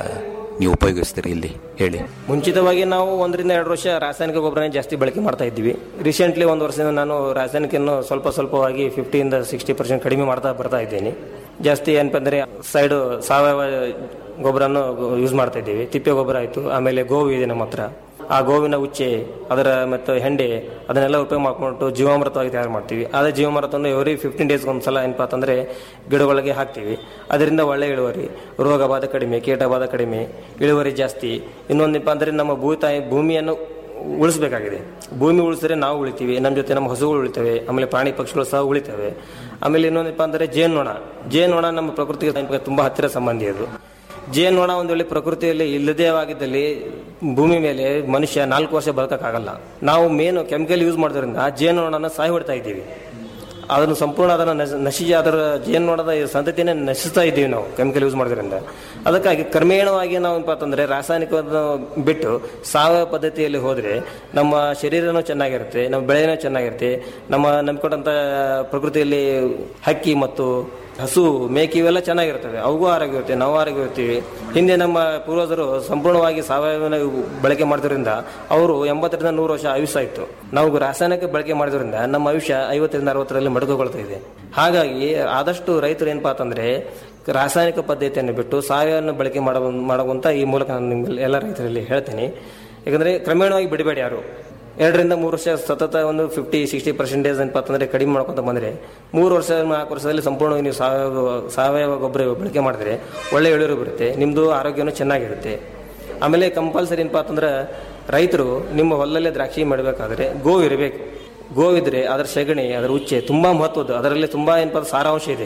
ನೀವು ಉಪಯೋಗಿಸ್ತೀರಿ ಇಲ್ಲಿ ಹೇಳಿ ಮುಂಚಿತವಾಗಿ ನಾವು ಒಂದರಿಂದ ಎರಡು ವರ್ಷ ರಾಸಾಯನಿಕ ಗೊಬ್ಬರನೇ ಜಾಸ್ತಿ ಬಳಕೆ ಮಾಡ್ತಾ ಇದ್ವಿ ರೀಸೆಂಟ್ಲಿ ಒಂದು ವರ್ಷದಿಂದ ನಾನು ರಾಸಾಯನಿಕನ್ನು ಸ್ವಲ್ಪ ಸ್ವಲ್ಪವಾಗಿ ಫಿಫ್ಟಿಯಿಂದ ಸಿಕ್ಸ್ಟಿ ಪರ್ಸೆಂಟ್ ಕಡಿಮೆ ಮಾಡ್ತಾ ಬರ್ತಾ ಇದ್ದೀನಿ ಜಾಸ್ತಿ ಏನಪ್ಪ ಅಂದರೆ ಸೈಡು ಸಾವಯವ ಗೊಬ್ಬರನ್ನು ಯೂಸ್ ಮಾಡ್ತಾ ಇದ್ದೀವಿ ತಿಪ್ಪೆ ಗೊಬ್ಬರ ಆಯಿತು ಆಮೇಲೆ ಗೋವು ಇದೆ ನಮ್ಮ ಹತ್ರ ಆ ಗೋವಿನ ಉಚ್ಚೆ ಅದರ ಮತ್ತು ಹೆಂಡೆ ಅದನ್ನೆಲ್ಲ ಉಪಯೋಗ ಮಾಡ್ಕೊಂಡು ಜೀವಾಮೃತವಾಗಿ ತಯಾರು ಮಾಡ್ತೀವಿ ಅದೇ ಜೀವಾಮೃತವನ್ನು ಎವ್ರಿ ಫಿಫ್ಟೀನ್ ಡೇಸ್ಗೆ ಒಂದ್ಸಲ ಏನಪ್ಪ ಅಂತಂದರೆ ಗಿಡಗಳಿಗೆ ಹಾಕ್ತೀವಿ ಅದರಿಂದ ಒಳ್ಳೆ ಇಳುವರಿ ರೋಗ ಬಾಧೆ ಕಡಿಮೆ ಕೀಟ ಬಾಧೆ ಕಡಿಮೆ ಇಳುವರಿ ಜಾಸ್ತಿ ಇನ್ನೊಂದಪ್ಪ ಅಂದರೆ ನಮ್ಮ ಭೂತಾಯಿ ಭೂಮಿಯನ್ನು ಉಳಿಸಬೇಕಾಗಿದೆ ಭೂಮಿ ಉಳಿಸಿದ್ರೆ ನಾವು ಉಳಿತೀವಿ ನಮ್ಮ ಜೊತೆ ನಮ್ಮ ಹಸುಗಳು ಉಳಿತವೆ ಆಮೇಲೆ ಪ್ರಾಣಿ ಪಕ್ಷಿಗಳು ಸಹ ಉಳಿತವೆ ಆಮೇಲೆ ಇನ್ನೊಂದಪ್ಪ ಅಂದರೆ ಜೇನ್ನೊಣ ಜೇನ್ನೊಣ ನಮ್ಮ ಪ್ರಕೃತಿಗೆ ನಮ್ಗೆ ತುಂಬ ಹತ್ತಿರ ಸಂಬಂಧಿ ಅದು ಜೇನ್ನೊಣ ಒಂದು ವೇಳೆ ಪ್ರಕೃತಿಯಲ್ಲಿ ಇಲ್ಲದೇ ಆಗಿದ್ದಲ್ಲಿ ಭೂಮಿ ಮೇಲೆ ಮನುಷ್ಯ ನಾಲ್ಕು ವರ್ಷ ಬದುಕಕ್ಕಾಗಲ್ಲ ನಾವು ಮೇನು ಕೆಮಿಕಲ್ ಯೂಸ್ ಮಾಡೋದ್ರಿಂದ ಜೇನ್ನೊಣನ ಸಾಯಿ ಹೊಡ್ತಾ ಇದ್ದೀವಿ ಅದನ್ನು ಸಂಪೂರ್ಣ ಅದನ್ನು ನಶ ನಶಿಸಿ ಅದರ ಜೇನ್ನೊಣದ ಸಂತತಿನೇ ನಶಿಸ್ತಾ ಇದ್ದೀವಿ ನಾವು ಕೆಮಿಕಲ್ ಯೂಸ್ ಮಾಡೋದ್ರಿಂದ ಅದಕ್ಕಾಗಿ ಕ್ರಮೇಣವಾಗಿ ನಾವು ಏನಪ್ಪ ಅಂತಂದರೆ ರಾಸಾಯನಿಕವನ್ನು ಬಿಟ್ಟು ಸಾವಯವ ಪದ್ಧತಿಯಲ್ಲಿ ಹೋದರೆ ನಮ್ಮ ಶರೀರನೂ ಚೆನ್ನಾಗಿರುತ್ತೆ ನಮ್ಮ ಬೆಳೆನೂ ಚೆನ್ನಾಗಿರುತ್ತೆ ನಮ್ಮ ನಂಬಿಕೊಂಡಂಥ ಪ್ರಕೃತಿಯಲ್ಲಿ ಹಕ್ಕಿ ಮತ್ತು ಹಸು ಮೇಕೆ ಇವೆಲ್ಲ ಚೆನ್ನಾಗಿರ್ತವೆ ಅವುಗೂ ಆರೋಗ್ಯ ಇರುತ್ತೆ ನಾವು ಆರೋಗ್ಯ ಇರ್ತೀವಿ ಹಿಂದೆ ನಮ್ಮ ಪೂರ್ವಜರು ಸಂಪೂರ್ಣವಾಗಿ ಸಾವಯವ ಬಳಕೆ ಮಾಡೋದ್ರಿಂದ ಅವರು ಎಂಬತ್ತರಿಂದ ನೂರು ವರ್ಷ ಆಯುಷ್ಯ ಇತ್ತು ನಾವು ರಾಸಾಯನಿಕ ಬಳಕೆ ಮಾಡೋದ್ರಿಂದ ನಮ್ಮ ಆಯುಷ್ಯ ಐವತ್ತರಿಂದ ಅರವತ್ತರಲ್ಲಿ ಮಡಕೊಳ್ತಾ ಇದೆ ಹಾಗಾಗಿ ಆದಷ್ಟು ರೈತರು ಏನಪ್ಪಾ ಅಂತಂದ್ರೆ ರಾಸಾಯನಿಕ ಪದ್ಧತಿಯನ್ನು ಬಿಟ್ಟು ಸಾವಯವ ಬಳಕೆ ಮಾಡುವ ಮಾಡುವಂತ ಈ ಮೂಲಕ ನಾನು ನಿಮ್ಗೆ ಎಲ್ಲ ರೈತರಲ್ಲಿ ಹೇಳ್ತೀನಿ ಯಾಕಂದ್ರೆ ಕ್ರಮೇಣವಾಗಿ ಬಿಡಬೇಡಿ ಯಾರು ಎರಡರಿಂದ ಮೂರು ವರ್ಷ ಸತತ ಒಂದು ಫಿಫ್ಟಿ ಸಿಕ್ಸ್ಟಿ ಪರ್ಸೆಂಟೇಜ್ ಏನಪ್ಪ ಅಂತಂದ್ರೆ ಕಡಿಮೆ ಮಾಡ್ಕೊಂತ ಬಂದ್ರೆ ಮೂರು ವರ್ಷ ನಾಲ್ಕು ವರ್ಷದಲ್ಲಿ ಸಂಪೂರ್ಣವಾಗಿ ನೀವು ಸಾವಯವ ಸಾವಯವ ಗೊಬ್ಬರ ಬಳಕೆ ಮಾಡಿದ್ರೆ ಒಳ್ಳೆ ಇಳುವರಿ ಬರುತ್ತೆ ನಿಮ್ಮದು ಆರೋಗ್ಯನೂ ಚೆನ್ನಾಗಿರುತ್ತೆ ಆಮೇಲೆ ಕಂಪಲ್ಸರಿ ಏನಪ್ಪ ಅಂತಂದ್ರೆ ರೈತರು ನಿಮ್ಮ ಹೊಲದಲ್ಲೇ ದ್ರಾಕ್ಷಿ ಮಾಡಬೇಕಾದ್ರೆ ಗೋವು ಇರಬೇಕು ಗೋವಿದ್ರೆ ಅದರ ಸೆಗಣಿ ಅದರ ಉಚ್ಚೆ ತುಂಬಾ ಮಹತ್ವದ್ದು ಅದರಲ್ಲಿ ತುಂಬಾ ಏನಪ್ಪ ಅಂದ್ರೆ ಸಾರಾಂಶ ಇದೆ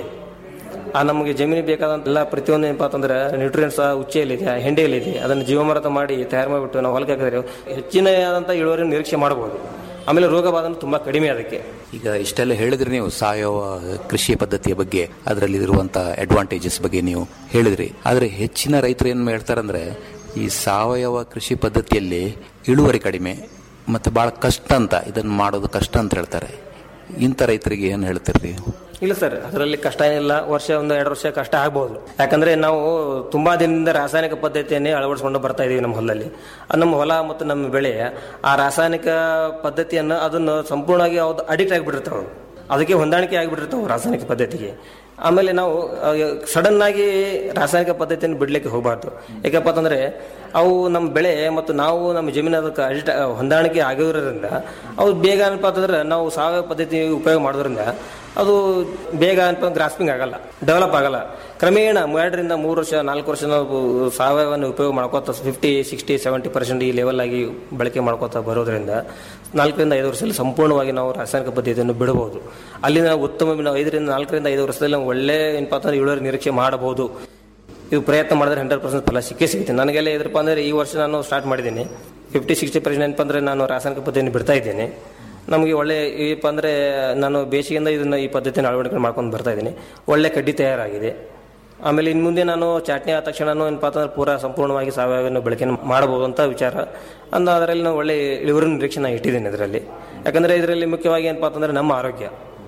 ಆ ನಮಗೆ ಜಮೀನಿಗೆ ಬೇಕಾದಂತ ಎಲ್ಲ ಪ್ರತಿಯೊಂದು ಏನಪ್ಪ ಅಂತಂದ್ರೆ ನ್ಯೂಟ್ರಿಯೆಂಟ್ಸ್ ಉಚ್ಚೆಯಲ್ಲಿದೆ ಹೆಂಡೆಯಲ್ಲಿದೆ ಅದನ್ನು ಜೀವಮರತ ಮಾಡಿ ತಯಾರು ಮಾಡಿಬಿಟ್ಟು ನಾವು ಹೊಲಕ್ಕೆ ಹಾಕಿದ್ರೆ ಹೆಚ್ಚಿನ ಆದಂಥ ಇಳುವರಿ ನಿರೀಕ್ಷೆ ಮಾಡಬಹುದು ಆಮೇಲೆ ರೋಗ ಬಾಧನ ತುಂಬಾ ಕಡಿಮೆ ಅದಕ್ಕೆ ಈಗ ಇಷ್ಟೆಲ್ಲ ಹೇಳಿದ್ರಿ ನೀವು ಸಾವಯವ ಕೃಷಿ ಪದ್ಧತಿಯ ಬಗ್ಗೆ ಅದರಲ್ಲಿ ಇರುವಂತ ಅಡ್ವಾಂಟೇಜಸ್ ಬಗ್ಗೆ ನೀವು ಹೇಳಿದ್ರಿ ಆದ್ರೆ ಹೆಚ್ಚಿನ ರೈತರು ಏನ್ ಹೇಳ್ತಾರಂದ್ರೆ ಈ ಸಾವಯವ ಕೃಷಿ ಪದ್ಧತಿಯಲ್ಲಿ ಇಳುವರಿ ಕಡಿಮೆ ಮತ್ತೆ ಬಹಳ ಕಷ್ಟ ಅಂತ ಇದನ್ನ ಮಾಡೋದು ಕಷ್ಟ ಅಂತ ಹೇಳ್ತಾರೆ ಇಂಥ ರೈತರಿಗೆ ಏನ್ ಹೇಳ್ತೀರಿ ಇಲ್ಲ ಸರ್ ಅದರಲ್ಲಿ ಕಷ್ಟ ಏನಿಲ್ಲ ವರ್ಷ ಒಂದು ಎರಡು ವರ್ಷ ಕಷ್ಟ ಆಗ್ಬಹುದು ಯಾಕಂದ್ರೆ ನಾವು ತುಂಬಾ ದಿನದಿಂದ ರಾಸಾಯನಿಕ ಪದ್ಧತಿಯನ್ನೇ ಅಳವಡಿಸ್ಕೊಂಡು ಬರ್ತಾ ಇದೀವಿ ನಮ್ಮ ಹೊಲದಲ್ಲಿ ಅದು ನಮ್ಮ ಹೊಲ ಮತ್ತು ನಮ್ಮ ಬೆಳೆ ಆ ರಾಸಾಯನಿಕ ಪದ್ಧತಿಯನ್ನು ಅದನ್ನು ಸಂಪೂರ್ಣವಾಗಿ ಅವ್ದು ಅಡಿಕ್ಟ್ ಆಗಿಬಿಟ್ಟಿರ್ತಾವೆ ಅದಕ್ಕೆ ಹೊಂದಾಣಿಕೆ ಆಗಿಬಿಟ್ಟಿರ್ತಾವೆ ರಾಸಾಯನಿಕ ಪದ್ಧತಿಗೆ ಆಮೇಲೆ ನಾವು ಸಡನ್ ಆಗಿ ರಾಸಾಯನಿಕ ಪದ್ಧತಿಯನ್ನು ಬಿಡ್ಲಿಕ್ಕೆ ಹೋಗಬಾರ್ದು ಯಾಕಪ್ಪ ಅಂತಂದ್ರೆ ಅವು ನಮ್ಮ ಬೆಳೆ ಮತ್ತು ನಾವು ನಮ್ಮ ಜಮೀನು ಅದಕ್ಕೆ ಅಡಿಟ್ ಹೊಂದಾಣಿಕೆ ಆಗಿರೋದ್ರಿಂದ ಅವು ಬೇಗ ಏನಪ್ಪ ಅಂತಂದ್ರೆ ನಾವು ಸಾವಯವ ಪದ್ಧತಿ ಉಪಯೋಗ ಮಾಡೋದ್ರಿಂದ ಅದು ಬೇಗ ಏನಪ್ಪ ಗ್ರಾಸ್ಪಿಂಗ್ ಆಗಲ್ಲ ಡೆವಲಪ್ ಆಗಲ್ಲ ಕ್ರಮೇಣ ಎರಡರಿಂದ ಮೂರು ವರ್ಷ ನಾಲ್ಕು ವರ್ಷ ನಾವು ಸಾವಯವವನ್ನು ಉಪಯೋಗ ಮಾಡ್ಕೋತ ಫಿಫ್ಟಿ ಸಿಕ್ಸ್ಟಿ ಸೆವೆಂಟಿ ಪರ್ಸೆಂಟ್ ಈ ಲೆವೆಲ್ ಆಗಿ ಬಳಕೆ ಮಾಡ್ಕೋತಾ ಬರೋದ್ರಿಂದ ನಾಲ್ಕರಿಂದ ಐದು ವರ್ಷದಲ್ಲಿ ಸಂಪೂರ್ಣವಾಗಿ ನಾವು ರಾಸಾಯನಿಕ ಪದ್ಧತಿಯನ್ನು ಬಿಡಬಹುದು ಅಲ್ಲಿ ನಾವು ಉತ್ತಮ ನಾವು ಐದರಿಂದ ನಾಲ್ಕರಿಂದ ಐದು ವರ್ಷದಲ್ಲಿ ನಾವು ಒಳ್ಳೆ ಏನಪ್ಪ ಅಂತಂದ್ರೆ ಇಳುವರಿ ನಿರೀಕ್ಷೆ ಮಾಡಬಹುದು ಇದು ಪ್ರಯತ್ನ ಮಾಡಿದ್ರೆ ಹಂಡ್ರೆಡ್ ಪರ್ಸೆಂಟ್ ಫಲ ಸಿಕ್ಕೇ ಸಿಗುತ್ತೆ ನನಗೆಲ್ಲ ಇದ್ರಪ್ಪ ಅಂದ್ರೆ ಈ ವರ್ಷ ನಾನು ಸ್ಟಾರ್ಟ್ ಮಾಡಿದ್ದೀನಿ ಫಿಫ್ಟಿ ಸಿಕ್ಸ್ಟಿ ಪರ್ಸೆಂಟ್ ಏನಪ್ಪ ಅಂದ್ರೆ ನಾನು ರಾಸಾಯನಿಕ ಪದ್ಧತಿಯನ್ನು ಬಿಡ್ತಾ ಇದ್ದೇನೆ ನಮಗೆ ಒಳ್ಳೆ ಏನಪ್ಪ ಅಂದ್ರೆ ನಾನು ಬೇಸಿಗೆಯಿಂದ ಇದನ್ನ ಈ ಪದ್ಧತಿಯನ್ನು ಅಳವಡಿಕೆ ಮಾಡ್ಕೊಂಡು ಬರ್ತಾ ಇದ್ದೀನಿ ಒಳ್ಳೆ ಕಡ್ಡಿ ತಯಾರಾಗಿದೆ ಆಮೇಲೆ ಇನ್ನು ಮುಂದೆ ನಾನು ಚಟ್ನಿ ಆದ ತಕ್ಷಣ ಏನಪ್ಪ ಅಂತಂದ್ರೆ ಪೂರಾ ಸಂಪೂರ್ಣವಾಗಿ ಸಾವಯವವನ್ನು ಬಳಕೆ ಮಾಡಬಹುದು ಅಂತ ವಿಚಾರ ಅಂದ ಅದರಲ್ಲಿ ನಾವು ಒಳ್ಳೆ ಇಳುವರಿ ನಿರೀಕ್ಷೆ ನಾನು ಇಟ್ಟಿದ್ದೀನಿ ಇದರಲ್ಲಿ ಯಾಕಂದ್ರೆ ಇದರಲ್ಲಿ ಮುಖ್ಯವಾಗಿ ಏನಪ್ಪ ಅಂತಂದ್ರೆ ನಮ್ಮ ಆರೋಗ್ಯ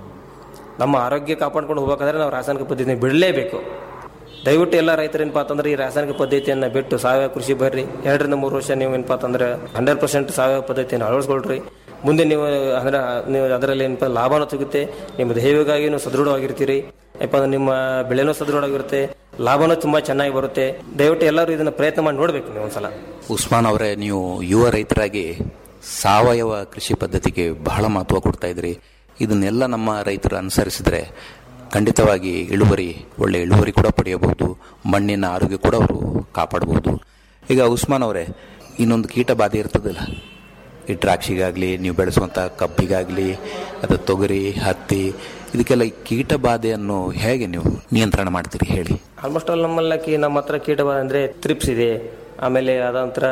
ನಮ್ಮ ಆರೋಗ್ಯ ಕಾಪಾಡ್ಕೊಂಡು ಹೋಗ್ಬೇಕಾದ್ರೆ ನಾವು ರಾಸಾಯನಿಕ ಪದ್ಧತಿನ ಬಿಡಲೇಬೇಕು ದಯವಿಟ್ಟು ಎಲ್ಲ ರೈತರು ಏನಪ್ಪ ಅಂತಂದ್ರೆ ಈ ರಾಸಾಯನಿಕ ಪದ್ಧತಿಯನ್ನು ಬಿಟ್ಟು ಸಾವಯವ ಕೃಷಿ ಬರ್ರಿ ಎರಡರಿಂದ ಮೂರು ವರ್ಷ ನೀವು ಏನಪ್ಪ ಅಂತಂದ್ರೆ ಹಂಡ್ರೆಡ್ ಪರ್ಸೆಂಟ್ ಸಾವಯವ ಪದ್ಧತಿಯನ್ನು ಅಳವಡಿಸ್ಕೊಳ್ರಿ ಮುಂದೆ ನೀವು ಅಂದ್ರೆ ನೀವು ಅದರಲ್ಲಿ ಏನಪ್ಪ ಲಾಭನೂ ಸಿಗುತ್ತೆ ನಿಮ್ಮ ದೇಹವಾಗಿ ನೀವು ಸದೃಢವಾಗಿರ್ತೀರಿ ಏನಪ್ಪ ಅಂದ್ರೆ ನಿಮ್ಮ ಬೆಳೆನೂ ಸದೃಢವಾಗಿರುತ್ತೆ ಲಾಭನೂ ತುಂಬಾ ಚೆನ್ನಾಗಿ ಬರುತ್ತೆ ದಯವಿಟ್ಟು ಎಲ್ಲರೂ ಇದನ್ನ ಪ್ರಯತ್ನ ಮಾಡಿ ನೋಡ್ಬೇಕು ನೀವು ಒಂದ್ಸಲ ಉಸ್ಮಾನ್ ಅವರೇ ನೀವು ಯುವ ರೈತರಾಗಿ ಸಾವಯವ ಕೃಷಿ ಪದ್ಧತಿಗೆ ಬಹಳ ಮಹತ್ವ ಕೊಡ್ತಾ ಇದ್ರಿ ಇದನ್ನೆಲ್ಲ ನಮ್ಮ ರೈತರು ಅನುಸರಿಸಿದ್ರೆ ಖಂಡಿತವಾಗಿ ಇಳುವರಿ ಒಳ್ಳೆ ಇಳುವರಿ ಕೂಡ ಪಡೆಯಬಹುದು ಮಣ್ಣಿನ ಆರೋಗ್ಯ ಕೂಡ ಅವರು ಕಾಪಾಡಬಹುದು ಈಗ ಉಸ್ಮಾನ್ ಅವರೇ ಇನ್ನೊಂದು ಕೀಟ ಬಾಧೆ ಇರ್ತದಲ್ಲ ಈ ದ್ರಾಕ್ಷಿಗಾಗಲಿ ನೀವು ಬೆಳೆಸುವಂಥ ಕಬ್ಬಿಗಾಗಲಿ ಅಥವಾ ತೊಗರಿ ಹತ್ತಿ ಇದಕ್ಕೆಲ್ಲ ಈ ಕೀಟ ಬಾಧೆಯನ್ನು ಹೇಗೆ ನೀವು ನಿಯಂತ್ರಣ ಮಾಡ್ತೀರಿ ಹೇಳಿ ಆಲ್ಮೋಸ್ಟ್ ಆಲ್ ನಮ್ಮಲ್ಲಕ್ಕೆ ನಮ್ಮ ಹತ್ರ ಕೀಟ ಬಾಧೆ ಅಂದ್ರೆ ತ್ರಿಪ್ಸ್ ಇದೆ ಆಮೇಲೆ ಅದಂತರ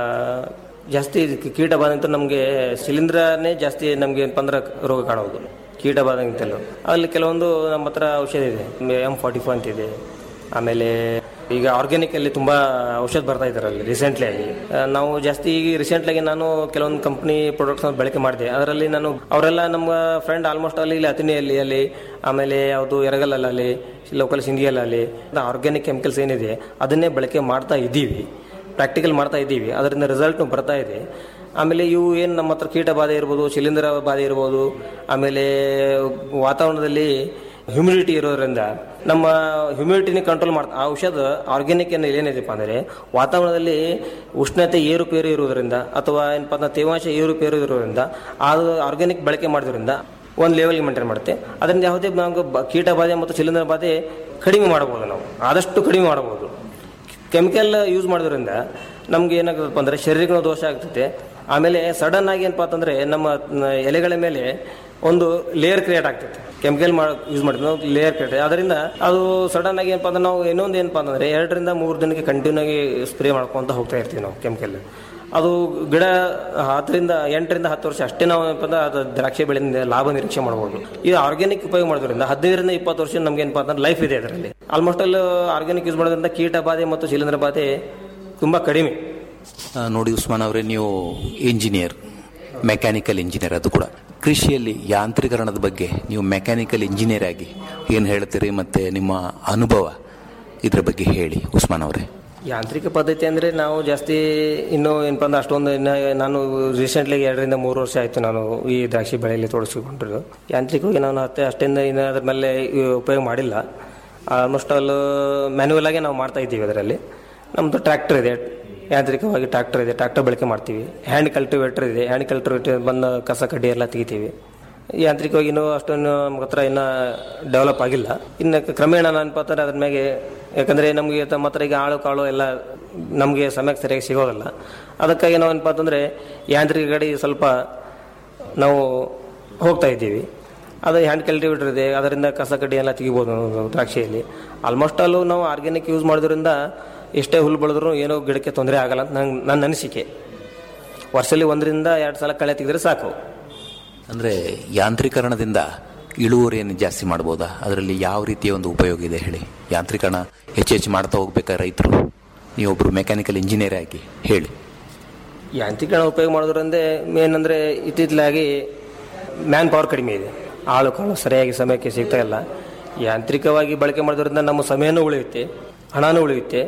ಜಾಸ್ತಿ ಕೀಟ ಬಾಧೆ ಅಂತ ನಮಗೆ ಶಿಲೀಂಧ್ರನೇ ಜಾಸ್ತಿ ನಮ್ಗೆ ಏನಪ್ಪ ಅಂದ್ರೆ ರೋಗ ಕಾಣೋದು ಕೀಟ ಬಾಧೆಗಿಂತಲೂ ಅಲ್ಲಿ ಕೆಲವೊಂದು ನಮ್ಮ ಹತ್ರ ಔಷಧ ಇದೆ ಎಂ ಫಾರ್ಟಿ ಫೋರ್ ಅಂತ ಇದೆ ಆಮೇಲೆ ಈಗ ಆರ್ಗ್ಯಾನಿಕ್ ಅಲ್ಲಿ ತುಂಬಾ ಔಷಧ ಬರ್ತಾ ಇದ್ದಾರೆ ಅಲ್ಲಿ ರೀಸೆಂಟ್ಲಿ ಆಗಿ ಆ, ನಾವು ಜಾಸ್ತಿ ಈಗ ರೀಸೆಂಟ್ಲಿ ಆಗಿ ನಾನು ಕೆಲವೊಂದು ಕಂಪ್ನಿ ಪ್ರಾಡಕ್ಟ್ಸ್ ಬಳಕೆ ಮಾಡಿದೆ ಅದರಲ್ಲಿ ನಾನು ಅವರೆಲ್ಲ ನಮ್ಮ ಫ್ರೆಂಡ್ ಆಲ್ಮೋಸ್ಟ್ ಅಲ್ಲಿ ಇಲ್ಲಿ ಅತಿನಿಯಲ್ಲಿ ಅಲ್ಲಿ ಆಮೇಲೆ ಯಾವುದು ಎರಗಲಲ್ಲಿ ಲೋಕಲ್ ಸಿಂಗಿಯಲ್ಲಲ್ಲಿ ಆರ್ಗ್ಯಾನಿಕ್ ಕೆಮಿಕಲ್ಸ್ ಏನಿದೆ ಅದನ್ನೇ ಬಳಕೆ ಮಾಡ್ತಾ ಇದ್ದೀವಿ ಪ್ರಾಕ್ಟಿಕಲ್ ಮಾಡ್ತಾ ಇದ್ದೀವಿ ಅದರಿಂದ ರಿಸಲ್ಟ್ ಬರ್ತಾ ಇದೆ ಆಮೇಲೆ ಇವು ಏನು ನಮ್ಮ ಹತ್ರ ಕೀಟ ಬಾಧೆ ಇರ್ಬೋದು ಶಿಲೀಂಧ್ರ ಬಾಧೆ ಇರ್ಬೋದು ಆಮೇಲೆ ವಾತಾವರಣದಲ್ಲಿ ಹ್ಯುಮಿಡಿಟಿ ಇರೋದ್ರಿಂದ ನಮ್ಮ ಹ್ಯುಮಿಡಿಟಿನ ಕಂಟ್ರೋಲ್ ಮಾಡ್ತಾ ಆ ಔಷಧ ಆರ್ಗ್ಯಾನಿಕ್ ಏನು ಏನಿದೆಪ್ಪ ಅಂದರೆ ವಾತಾವರಣದಲ್ಲಿ ಉಷ್ಣತೆ ಏರುಪೇರು ಇರುವುದರಿಂದ ಅಥವಾ ಏನಪ್ಪ ಅಂದ್ರೆ ತೇವಾಂಶ ಏರುಪೇರು ಇರೋದ್ರಿಂದ ಅದು ಆರ್ಗ್ಯಾನಿಕ್ ಬಳಕೆ ಮಾಡೋದ್ರಿಂದ ಒಂದು ಲೆವೆಲ್ಗೆ ಮೇಂಟೈನ್ ಮಾಡುತ್ತೆ ಅದರಿಂದ ಯಾವುದೇ ನಾವು ಬ- ಕೀಟ ಬಾಧೆ ಮತ್ತು ಶಿಲೀಂಧ್ರ ಬಾಧೆ ಕಡಿಮೆ ಮಾಡಬಹುದು ನಾವು ಆದಷ್ಟು ಕಡಿಮೆ ಮಾಡಬಹುದು ಕೆಮಿಕಲ್ ಯೂಸ್ ಮಾಡೋದ್ರಿಂದ ನಮ್ಗೆ ಏನಾಗುತ್ತಪ್ಪ ಅಂದ್ರೆ ಶರೀರಗಳ ದೋಷ ಆಗ್ತೈತೆ ಆಮೇಲೆ ಸಡನ್ ಆಗಿ ಏನಪ್ಪ ಅಂತಂದ್ರೆ ನಮ್ಮ ನ- ಎಲೆಗಳ ಮೇಲೆ ಒಂದು ಲೇಯರ್ ಕ್ರಿಯೇಟ್ ಆಗ್ತೈತೆ ಕೆಮಿಕಲ್ ಯೂಸ್ ಮಾಡಿದ್ರೆ ನಾವು ಲೇಯರ್ ಕ್ರಿಯೇಟ್ ಅದರಿಂದ ಅದು ಸಡನ್ ಆಗಿ ಏನಪ್ಪ ಅಂದ್ರೆ ನಾವು ಇನ್ನೊಂದು ಏನಪ್ಪ ಅಂತಂದ್ರೆ ಎರಡರಿಂದ ಮೂರು ದಿನಕ್ಕೆ ಕಂಟಿನ್ಯೂ ಆಗಿ ಸ್ಪ್ರೇ ಮಾಡ್ಕೊಂತ ಹೋಗ್ತಾ ಇರ್ತೀವಿ ನಾವು ಕೆಮಿಕಲ್ ಅದು ಗಿಡ ಹತ್ತರಿಂದ ಎಂಟರಿಂದ ಹತ್ತು ವರ್ಷ ಅಷ್ಟೇ ನಾವು ಏನಪ್ಪ ಅಂದ್ರೆ ಅದು ದ್ರಾಕ್ಷಿ ಬೆಳೆಯಿಂದ ಲಾಭ ನಿರೀಕ್ಷೆ ಮಾಡ್ಬೋದು ಈ ಆರ್ಗ್ಯಾನಿಕ್ ಉಪಯೋಗ ಮಾಡೋದ್ರಿಂದ ಹದಿನೈದರಿಂದ ಇಪ್ಪತ್ತು ವರ್ಷ ನಮ್ಗೆ ಏನಪ್ಪ ಅಂತಂದ್ರೆ ಲೈಫ್ ಇದೆ ಅದರಲ್ಲಿ ಆಲ್ಮೋಸ್ಟ್ ಅಲ್ಲಿ ಆರ್ಗ್ಯಾನಿಕ್ ಯೂಸ್ ಮಾಡೋದ್ರಿಂದ ಕೀಟ ಬಾಧೆ ಮತ್ತು ಶಿಲೀಂಧ್ರ ಬಾಧೆ ತುಂಬಾ ಕಡಿಮೆ ಆ, ನೋಡಿ ಉಸ್ಮಾನ್ ಅವರೇ ನೀವು ಇಂಜಿನಿಯರ್ ಮೆಕ್ಯಾನಿಕಲ್ ಇಂಜಿನಿಯರ್ ಅದು ಕೂಡ ಕೃಷಿಯಲ್ಲಿ ಯಾಂತ್ರೀಕರಣದ ಬಗ್ಗೆ ನೀವು ಮೆಕ್ಯಾನಿಕಲ್ ಇಂಜಿನಿಯರ್ ಆಗಿ ಏನು ಹೇಳ್ತೀರಿ ಮತ್ತೆ ನಿಮ್ಮ ಅನುಭವ ಇದ್ರ ಬಗ್ಗೆ ಹೇಳಿ ಉಸ್ಮಾನ್ ಅವರೇ ಯಾಂತ್ರಿಕ ಪದ್ಧತಿ ಅಂದ್ರೆ ನಾವು ಜಾಸ್ತಿ ಇನ್ನೂ ಏನಪ್ಪ ಅಂದ್ರೆ ಅಷ್ಟೊಂದು ಇನ್ನ ನಾನು ರೀಸೆಂಟ್ಲಿ ಎರಡರಿಂದ ಮೂರು ವರ್ಷ ಆಯ್ತು ನಾನು ಈ ದ್ರಾಕ್ಷಿ ಬೆಳೆಯಲ್ಲಿ ತೊಡಗಿಸಿಕೊಂಡಿರು ಯಾಂತ್ರಿಕವಾಗಿ ನಾನು ಹತ್ತೆ ಅಷ್ಟೇಂದ ಇನ್ನು ಅದ್ರ ಮೇಲೆ ಈ ಉಪಯೋಗ ಮಾಡಿಲ್ಲ ಆಲ್ಮೋಸ್ಟ್ ಆಲ್ ಮ್ಯಾನ್ಯುವಲ್ ಆಗಿ ನಾವು ಮಾಡ್ತಾ ಇದ್ದೀವಿ ಅದರಲ್ಲಿ ನಮ್ಮದು ಟ್ರ್ಯಾಕ್ಟರ್ ಇದೆ ಯಾಂತ್ರಿಕವಾಗಿ ಟ್ರ್ಯಾಕ್ಟರ್ ಇದೆ ಟ್ರ್ಯಾಕ್ಟರ್ ಬಳಕೆ ಮಾಡ್ತೀವಿ ಹ್ಯಾಂಡ್ ಕಲ್ಟಿವೇಟರ್ ಇದೆ ಹ್ಯಾಂಡ್ ಕಲ್ಟಿವೇಟರ್ ಬಂದ ಕಸ ಕಡ್ಡಿ ಎಲ್ಲ ತೆಗಿತೀವಿ ಯಾಂತ್ರಿಕವಾಗಿ ಇನ್ನೂ ಅಷ್ಟೊಂದು ನಮ್ಮ ಹತ್ರ ಇನ್ನೂ ಡೆವಲಪ್ ಆಗಿಲ್ಲ ಇನ್ನು ಕ್ರಮೇಣ ನಾನು ಪಾತ್ರ ಅದ್ರ ಮ್ಯಾಗೆ ಯಾಕಂದರೆ ನಮಗೆ ತಮ್ಮ ಹತ್ರ ಈಗ ಆಳು ಕಾಳು ಎಲ್ಲ ನಮಗೆ ಸಮಯಕ್ಕೆ ಸರಿಯಾಗಿ ಸಿಗೋದಿಲ್ಲ ಅದಕ್ಕಾಗಿ ನಾವು ಏನಪ್ಪ ಅಂತಂದರೆ ಯಾಂತ್ರಿಕ ಗಾಡಿ ಸ್ವಲ್ಪ ನಾವು ಹೋಗ್ತಾ ಇದ್ದೀವಿ ಅದು ಹ್ಯಾಂಡ್ ಕಲ್ಟಿವೇಟರ್ ಇದೆ ಅದರಿಂದ ಕಸ ಕಡ್ಡಿ ಎಲ್ಲ ತೆಗಿಬೋದು ನಾವು ದ್ರಾಕ್ಷಿಯಲ್ಲಿ ಆಲ್ಮೋಸ್ಟ್ ಅಲ್ಲೂ ನಾವು ಆರ್ಗ್ಯಾನಿಕ್ ಯೂಸ್ ಮಾಡೋದ್ರಿಂದ ಎಷ್ಟೇ ಹುಲ್ಲು ಬೆಳೆದ್ರೂ ಏನೋ ಗಿಡಕ್ಕೆ ತೊಂದರೆ ಆಗಲ್ಲ ಅಂತ ನಂಗೆ ನನ್ನ ಅನಿಸಿಕೆ ವರ್ಷದಲ್ಲಿ ಒಂದರಿಂದ ಎರಡು ಸಲ ಕಳೆ ತೆಗೆದ್ರೆ ಸಾಕು ಅಂದರೆ ಯಾಂತ್ರೀಕರಣದಿಂದ ಇಳುವರಿಯನ್ನು ಜಾಸ್ತಿ ಮಾಡ್ಬೋದಾ ಅದರಲ್ಲಿ ಯಾವ ರೀತಿಯ ಒಂದು ಉಪಯೋಗ ಇದೆ ಹೇಳಿ ಯಾಂತ್ರೀಕರಣ ಹೆಚ್ಚು ಹೆಚ್ಚು ಮಾಡ್ತಾ ಹೋಗ್ಬೇಕಾ ರೈತರು ನೀವೊಬ್ಬರು ಮೆಕ್ಯಾನಿಕಲ್ ಇಂಜಿನಿಯರ್ ಆಗಿ ಹೇಳಿ ಯಾಂತ್ರಿಕರಣ ಉಪಯೋಗ ಮಾಡೋದ್ರಿಂದ ಮೇನ್ ಅಂದರೆ ಇತ್ತಿತ್ತಲಾಗಿ ಮ್ಯಾನ್ ಪವರ್ ಕಡಿಮೆ ಇದೆ ಆಳು ಕಾಳು ಸರಿಯಾಗಿ ಸಮಯಕ್ಕೆ ಸಿಗ್ತಾ ಇಲ್ಲ ಯಾಂತ್ರಿಕವಾಗಿ ಬಳಕೆ ಮಾಡೋದ್ರಿಂದ ನಮ್ಮ ಸಮಯನೂ ಉಳಿಯುತ್ತೆ ಹಣನೂ ಉಳಿಯುತ್ತೆ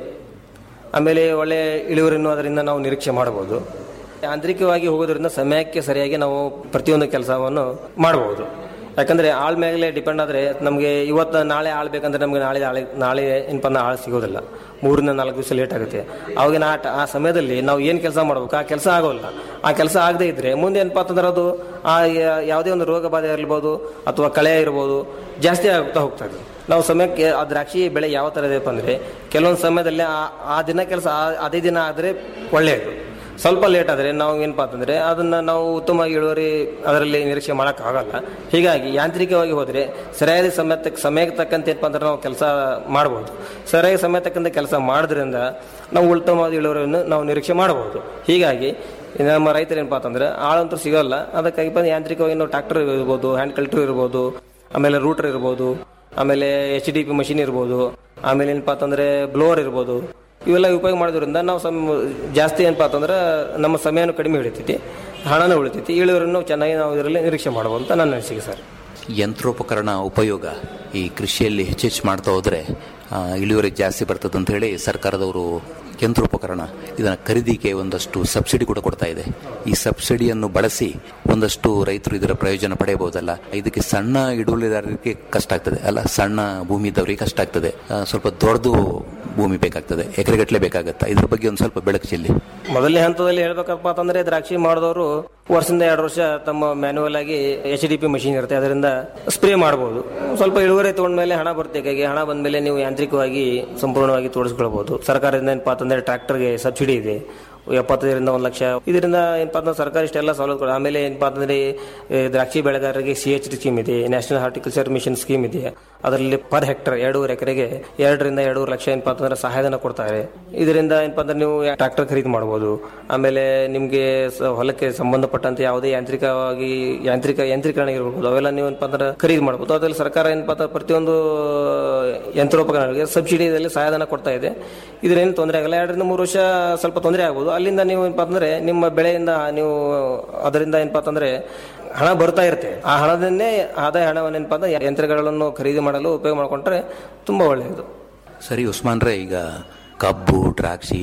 ಆಮೇಲೆ ಒಳ್ಳೆ ಇಳುವರಿನೂ ಅದರಿಂದ ನಾವು ನಿರೀಕ್ಷೆ ಮಾಡಬಹುದು ಯಾಂತ್ರಿಕವಾಗಿ ಹೋಗೋದ್ರಿಂದ ಸಮಯಕ್ಕೆ ಸರಿಯಾಗಿ ನಾವು ಪ್ರತಿಯೊಂದು ಕೆಲಸವನ್ನು ಮಾಡಬಹುದು ಯಾಕಂದ್ರೆ ಆಳ್ ಮೇಲೆ ಡಿಪೆಂಡ್ ಆದ್ರೆ ನಮಗೆ ಇವತ್ತು ನಾಳೆ ಆಳ್ ಬೇಕಂದ್ರೆ ನಮಗೆ ನಾಳೆ ಆಳೆ ನಾಳೆ ಏನಪ್ಪ ಅಂದ್ರೆ ಆಳ್ ಸಿಗೋದಿಲ್ಲ ಮೂರರಿಂದ ನಾಲ್ಕು ದಿವಸ ಲೇಟ್ ಆಗುತ್ತೆ ಅವಾಗಿನ ಆ ಟ- ಆ ಸಮಯದಲ್ಲಿ ನಾವು ಏನು ಕೆಲಸ ಮಾಡ್ಬೇಕು ಆ ಕೆಲಸ ಆಗೋಲ್ಲ ಆ ಕೆಲಸ ಆಗದೆ ಇದ್ರೆ ಮುಂದೆ ಏನಪ್ಪ ಅಂತಂದ್ರೆ ಅದು ಆ ಯ- ಯಾವುದೇ ಒಂದು ರೋಗ ಬಾಧೆ ಇರ್ಬೋದು ಅಥವಾ ಕಳೆ ಇರ್ಬೋದು ಜಾಸ್ತಿ ಆಗ್ತಾ ಹೋಗ್ತಾ ಇದೆ ನಾವು ಸಮಯಕ್ಕೆ ಆ ದ್ರಾಕ್ಷಿ ಬೆಳೆ ಯಾವ ಥರ ಇದೆಯಪ್ಪ ಅಂದರೆ ಕೆಲವೊಂದು ಸಮಯದಲ್ಲಿ ಆ- ಆ ದಿನ ಕೆಲಸ ಆ- ಅದೇ ದಿನ ಆದರೆ ಒಳ್ಳೆಯದು ಸ್ವಲ್ಪ ಲೇಟ್ ಆದರೆ ನಾವು ಏನಪ್ಪ ಅಂತಂದರೆ ಅದನ್ನು ನಾವು ಉತ್ತಮ ಇಳುವರಿ ಅದರಲ್ಲಿ ನಿರೀಕ್ಷೆ ಮಾಡೋಕ್ಕಾಗಲ್ಲ ಹೀಗಾಗಿ ಯಾಂತ್ರಿಕವಾಗಿ ಹೋದರೆ ಸರಿಯಾದ ಸಮಯ ತಕ್ಕ ಸಮಯಕ್ಕೆ ತಕ್ಕಂತೆ ಏನಪ್ಪ ಅಂದ್ರೆ ನಾವು ಕೆಲಸ ಮಾಡ್ಬೋದು ಸರಿಯಾದ ಸಮಯ ತಕ್ಕಂತೆ ಕೆಲಸ ಮಾಡೋದ್ರಿಂದ ನಾವು ಉತ್ತಮವಾದ ಇಳುವರಿಯನ್ನು ನಾವು ನಿರೀಕ್ಷೆ ಮಾಡಬಹುದು ಹೀಗಾಗಿ ನಮ್ಮ ರೈತರು ಏನಪ್ಪ ಅಂತಂದ್ರೆ ಆಳಂತೂ ಸಿಗೋಲ್ಲ ಅದಕ್ಕಾಗಿ ಬಂದು ಯಾಂತ್ರಿಕವಾಗಿ ನಾವು ಟ್ರಾಕ್ಟರ್ ಇರ್ಬೋದು ಹ್ಯಾಂಡ್ ಕಲ್ಟರ್ ಇರ್ಬೋದು ಆಮೇಲೆ ರೂಟರ್ ಇರ್ಬೋದು ಆಮೇಲೆ ಎಚ್ ಡಿ ಪಿ ಮಷಿನ್ ಇರ್ಬೋದು ಆಮೇಲೆ ಏನಪ್ಪ ಅಂತಂದ್ರೆ ಬ್ಲೋವರ್ ಇರ್ಬೋದು ಇವೆಲ್ಲ ಉಪಯೋಗ ಮಾಡೋದ್ರಿಂದ ನಾವು ಸಮ್ ಜಾಸ್ತಿ ಏನಪ್ಪ ಅಂತಂದ್ರೆ ನಮ್ಮ ಸಮಯನೂ ಕಡಿಮೆ ಉಳಿತೈತಿ ಹಣನೂ ಉಳಿತೈತಿ ಇಳುವರಿಯನ್ನು ಚೆನ್ನಾಗಿ ನಾವು ಇದರಲ್ಲಿ ನಿರೀಕ್ಷೆ ಮಾಡ್ಬೋದು ಅಂತ ನನ್ನ ಅನಿಸಿಕೆ ಸರ್ ಯಂತ್ರೋಪಕರಣ ಉಪಯೋಗ ಈ ಕೃಷಿಯಲ್ಲಿ ಹೆಚ್ಚೆಚ್ಚು ಮಾಡ್ತಾ ಹೋದರೆ ಆ, ಇಳುವರಿ ಜಾಸ್ತಿ ಬರ್ತದೆ ಅಂತ ಹೇಳಿ ಸರ್ಕಾರದವರು ಯಂತ್ರೋಪಕರಣ ಇದನ್ನ ಖರೀದಿಗೆ ಒಂದಷ್ಟು ಸಬ್ಸಿಡಿ ಕೂಡ ಕೊಡ್ತಾ ಇದೆ ಈ ಸಬ್ಸಿಡಿಯನ್ನು ಬಳಸಿ ಒಂದಷ್ಟು ರೈತರು ಇದರ ಪ್ರಯೋಜನ ಪಡೆಯಬಹುದಲ್ಲ ಇದಕ್ಕೆ ಸಣ್ಣ ಹಿಡುವಳಿದಾರರಿಗೆ ಕಷ್ಟ ಆಗ್ತದೆ ಅಲ್ಲ ಸಣ್ಣ ಭೂಮಿ ಇದ್ದವರಿಗೆ ಕಷ್ಟ ಆಗ್ತದೆ ಆ, ಸ್ವಲ್ಪ ದೊಡ್ಡದು ಭೂಮಿ ಬೇಕಾಗ್ತದೆ ಎಕರೆಗಟ್ಟಲೆ ಬೇಕಾಗತ್ತಾ ಇದ್ರ ಬಗ್ಗೆ ಒಂದು ಸ್ವಲ್ಪ ಬೆಳಕು ಚೆಲ್ಲಿ ಮೊದಲನೇ ಹಂತದಲ್ಲಿ ಹೇಳ್ಬೇಕಪ್ಪ ಅಂತಂದ್ರೆ ದ್ರಾಕ್ಷಿ ಮಾಡಿದವರು ವರ್ಷದಿಂದ ಎರಡು ವರ್ಷ ತಮ್ಮ ಮ್ಯಾನ್ಯುವಲ್ ಆಗಿ ಎಚ್ ಡಿ ಪಿ ಮಷಿನ್ ಇರುತ್ತೆ ಅದರಿಂದ ಸ್ಪ್ರೇ ಮಾಡಬಹುದು ಸ್ವಲ್ಪ ಇಳುವರಿ ತಗೊಂಡ್ಮೇಲೆ ಹಣ ಬರುತ್ತೆ ಕೈಗೆ ಹಣ ಬಂದ್ಮೇಲೆ ನೀವು ಯಾಂತ್ರಿಕವಾಗಿ ಸಂಪೂರ್ಣವಾಗಿ ತೋರಿಸ್ಕೊಳ್ಬಹುದು ಸರ್ಕಾರದಿಂದ ಏನಪ್ಪಾ ಅಂತಂದ್ರೆ ಟ್ರಾಕ್ಟರ್ಗೆ ಸಬ್ಸಿಡಿ ಇದೆ ಎಪ್ಪತ್ತೈದರಿಂದ ಒಂದು ಲಕ್ಷ ಇದರಿಂದ ಏನಪ್ಪಾ ಅಂತಂದ್ರೆ ಸರ್ಕಾರ ಇಷ್ಟೆಲ್ಲ ಸವಲತ್ತು ಕೊಡ ಆಮೇಲೆ ಏನಪ್ಪಾ ಅಂತಂದ್ರೆ ಈ ದ್ರಾಕ್ಷಿ ಬೆಳೆಗಾರರಿಗೆ ಸಿ ಎಚ್ ಡಿ ಸ್ಕೀಮ್ ಇದೆ ನ್ಯಾಷನಲ್ ಹಾರ್ಟಿಕಲ್ಚರ್ ಮಿಷನ್ ಸ್ಕೀಮ್ ಇದೆ ಅದರಲ್ಲಿ ಪರ್ ಹೆಕ್ಟರ್ ಎರಡೂವರೆ ಎಕರೆಗೆ ಎರಡರಿಂದ ಎರಡೂವರೆ ಲಕ್ಷ ಏನಪ್ಪಾ ಅಂತಂದ್ರೆ ಸಹಾಯಧನ ಕೊಡ್ತಾರೆ ಇದರಿಂದ ಏನಪ್ಪಾ ಅಂದ್ರೆ ನೀವು ಟ್ರಾಕ್ಟರ್ ಖರೀದಿ ಮಾಡಬಹುದು ಆಮೇಲೆ ನಿಮಗೆ ಸ- ಹೊಲಕ್ಕೆ ಸಂಬಂಧಪಟ್ಟಂತೆ ಯಾವುದೇ ಯಾಂತ್ರಿಕವಾಗಿ ಯಾಂತ್ರಿಕ ಯಂತ್ರೀಕರಣ ಇರಬಹುದು ಅವೆಲ್ಲ ನೀವು ಏನಪ್ಪಾ ಅಂದ್ರೆ ಖರೀದಿ ಮಾಡಬಹುದು ಅದರಲ್ಲಿ ಸರ್ಕಾರ ಏನಪ್ಪಾ ಅಂದ್ರೆ ಪ್ರತಿಯೊಂದು ಯಂತ್ರೋಪಕರಣಗಳಿಗೆ ಸಬ್ಸಿಡಿಯಲ್ಲಿ ಸಹಾಯಧನ ಕೊಡ್ತಾ ಇದೆ ಇದರೇನು ತೊಂದರೆ ಆಗಲ್ಲ ಎರಡರಿಂದ ಮೂರು ವರ್ಷ ಸ್ವಲ್ಪ ತೊಂದರೆ ಆಗ್ಬೋದು ಅಲ್ಲಿಂದ ನೀವು ಏನಪ್ಪಾ ಅಂತಂದ್ರೆ ನಿಮ್ಮ ಬೆಳೆಯಿಂದ ನೀವು ಅದರಿಂದ ಏನಪ್ಪಾ ಅಂತಂದ್ರೆ ಹಣ ಬರ್ತಾ ಇರುತ್ತೆ ಆ ಹಣದನ್ನೇ ಆದಾಯ ಹಣವನ್ನು ಏನಪ್ಪಾ ಅಂದ್ರೆ ಯಂತ್ರಗಳನ್ನು ಖರೀದಿ ಮಾಡಲು ಉಪಯೋಗ ಮಾಡಿಕೊಂಡ್ರೆ ತುಂಬಾ ಒಳ್ಳೆಯದು ಸರಿ ಉಸ್ಮಾನ್ರೆ ಈಗ ಕಬ್ಬು ದ್ರಾಕ್ಷಿ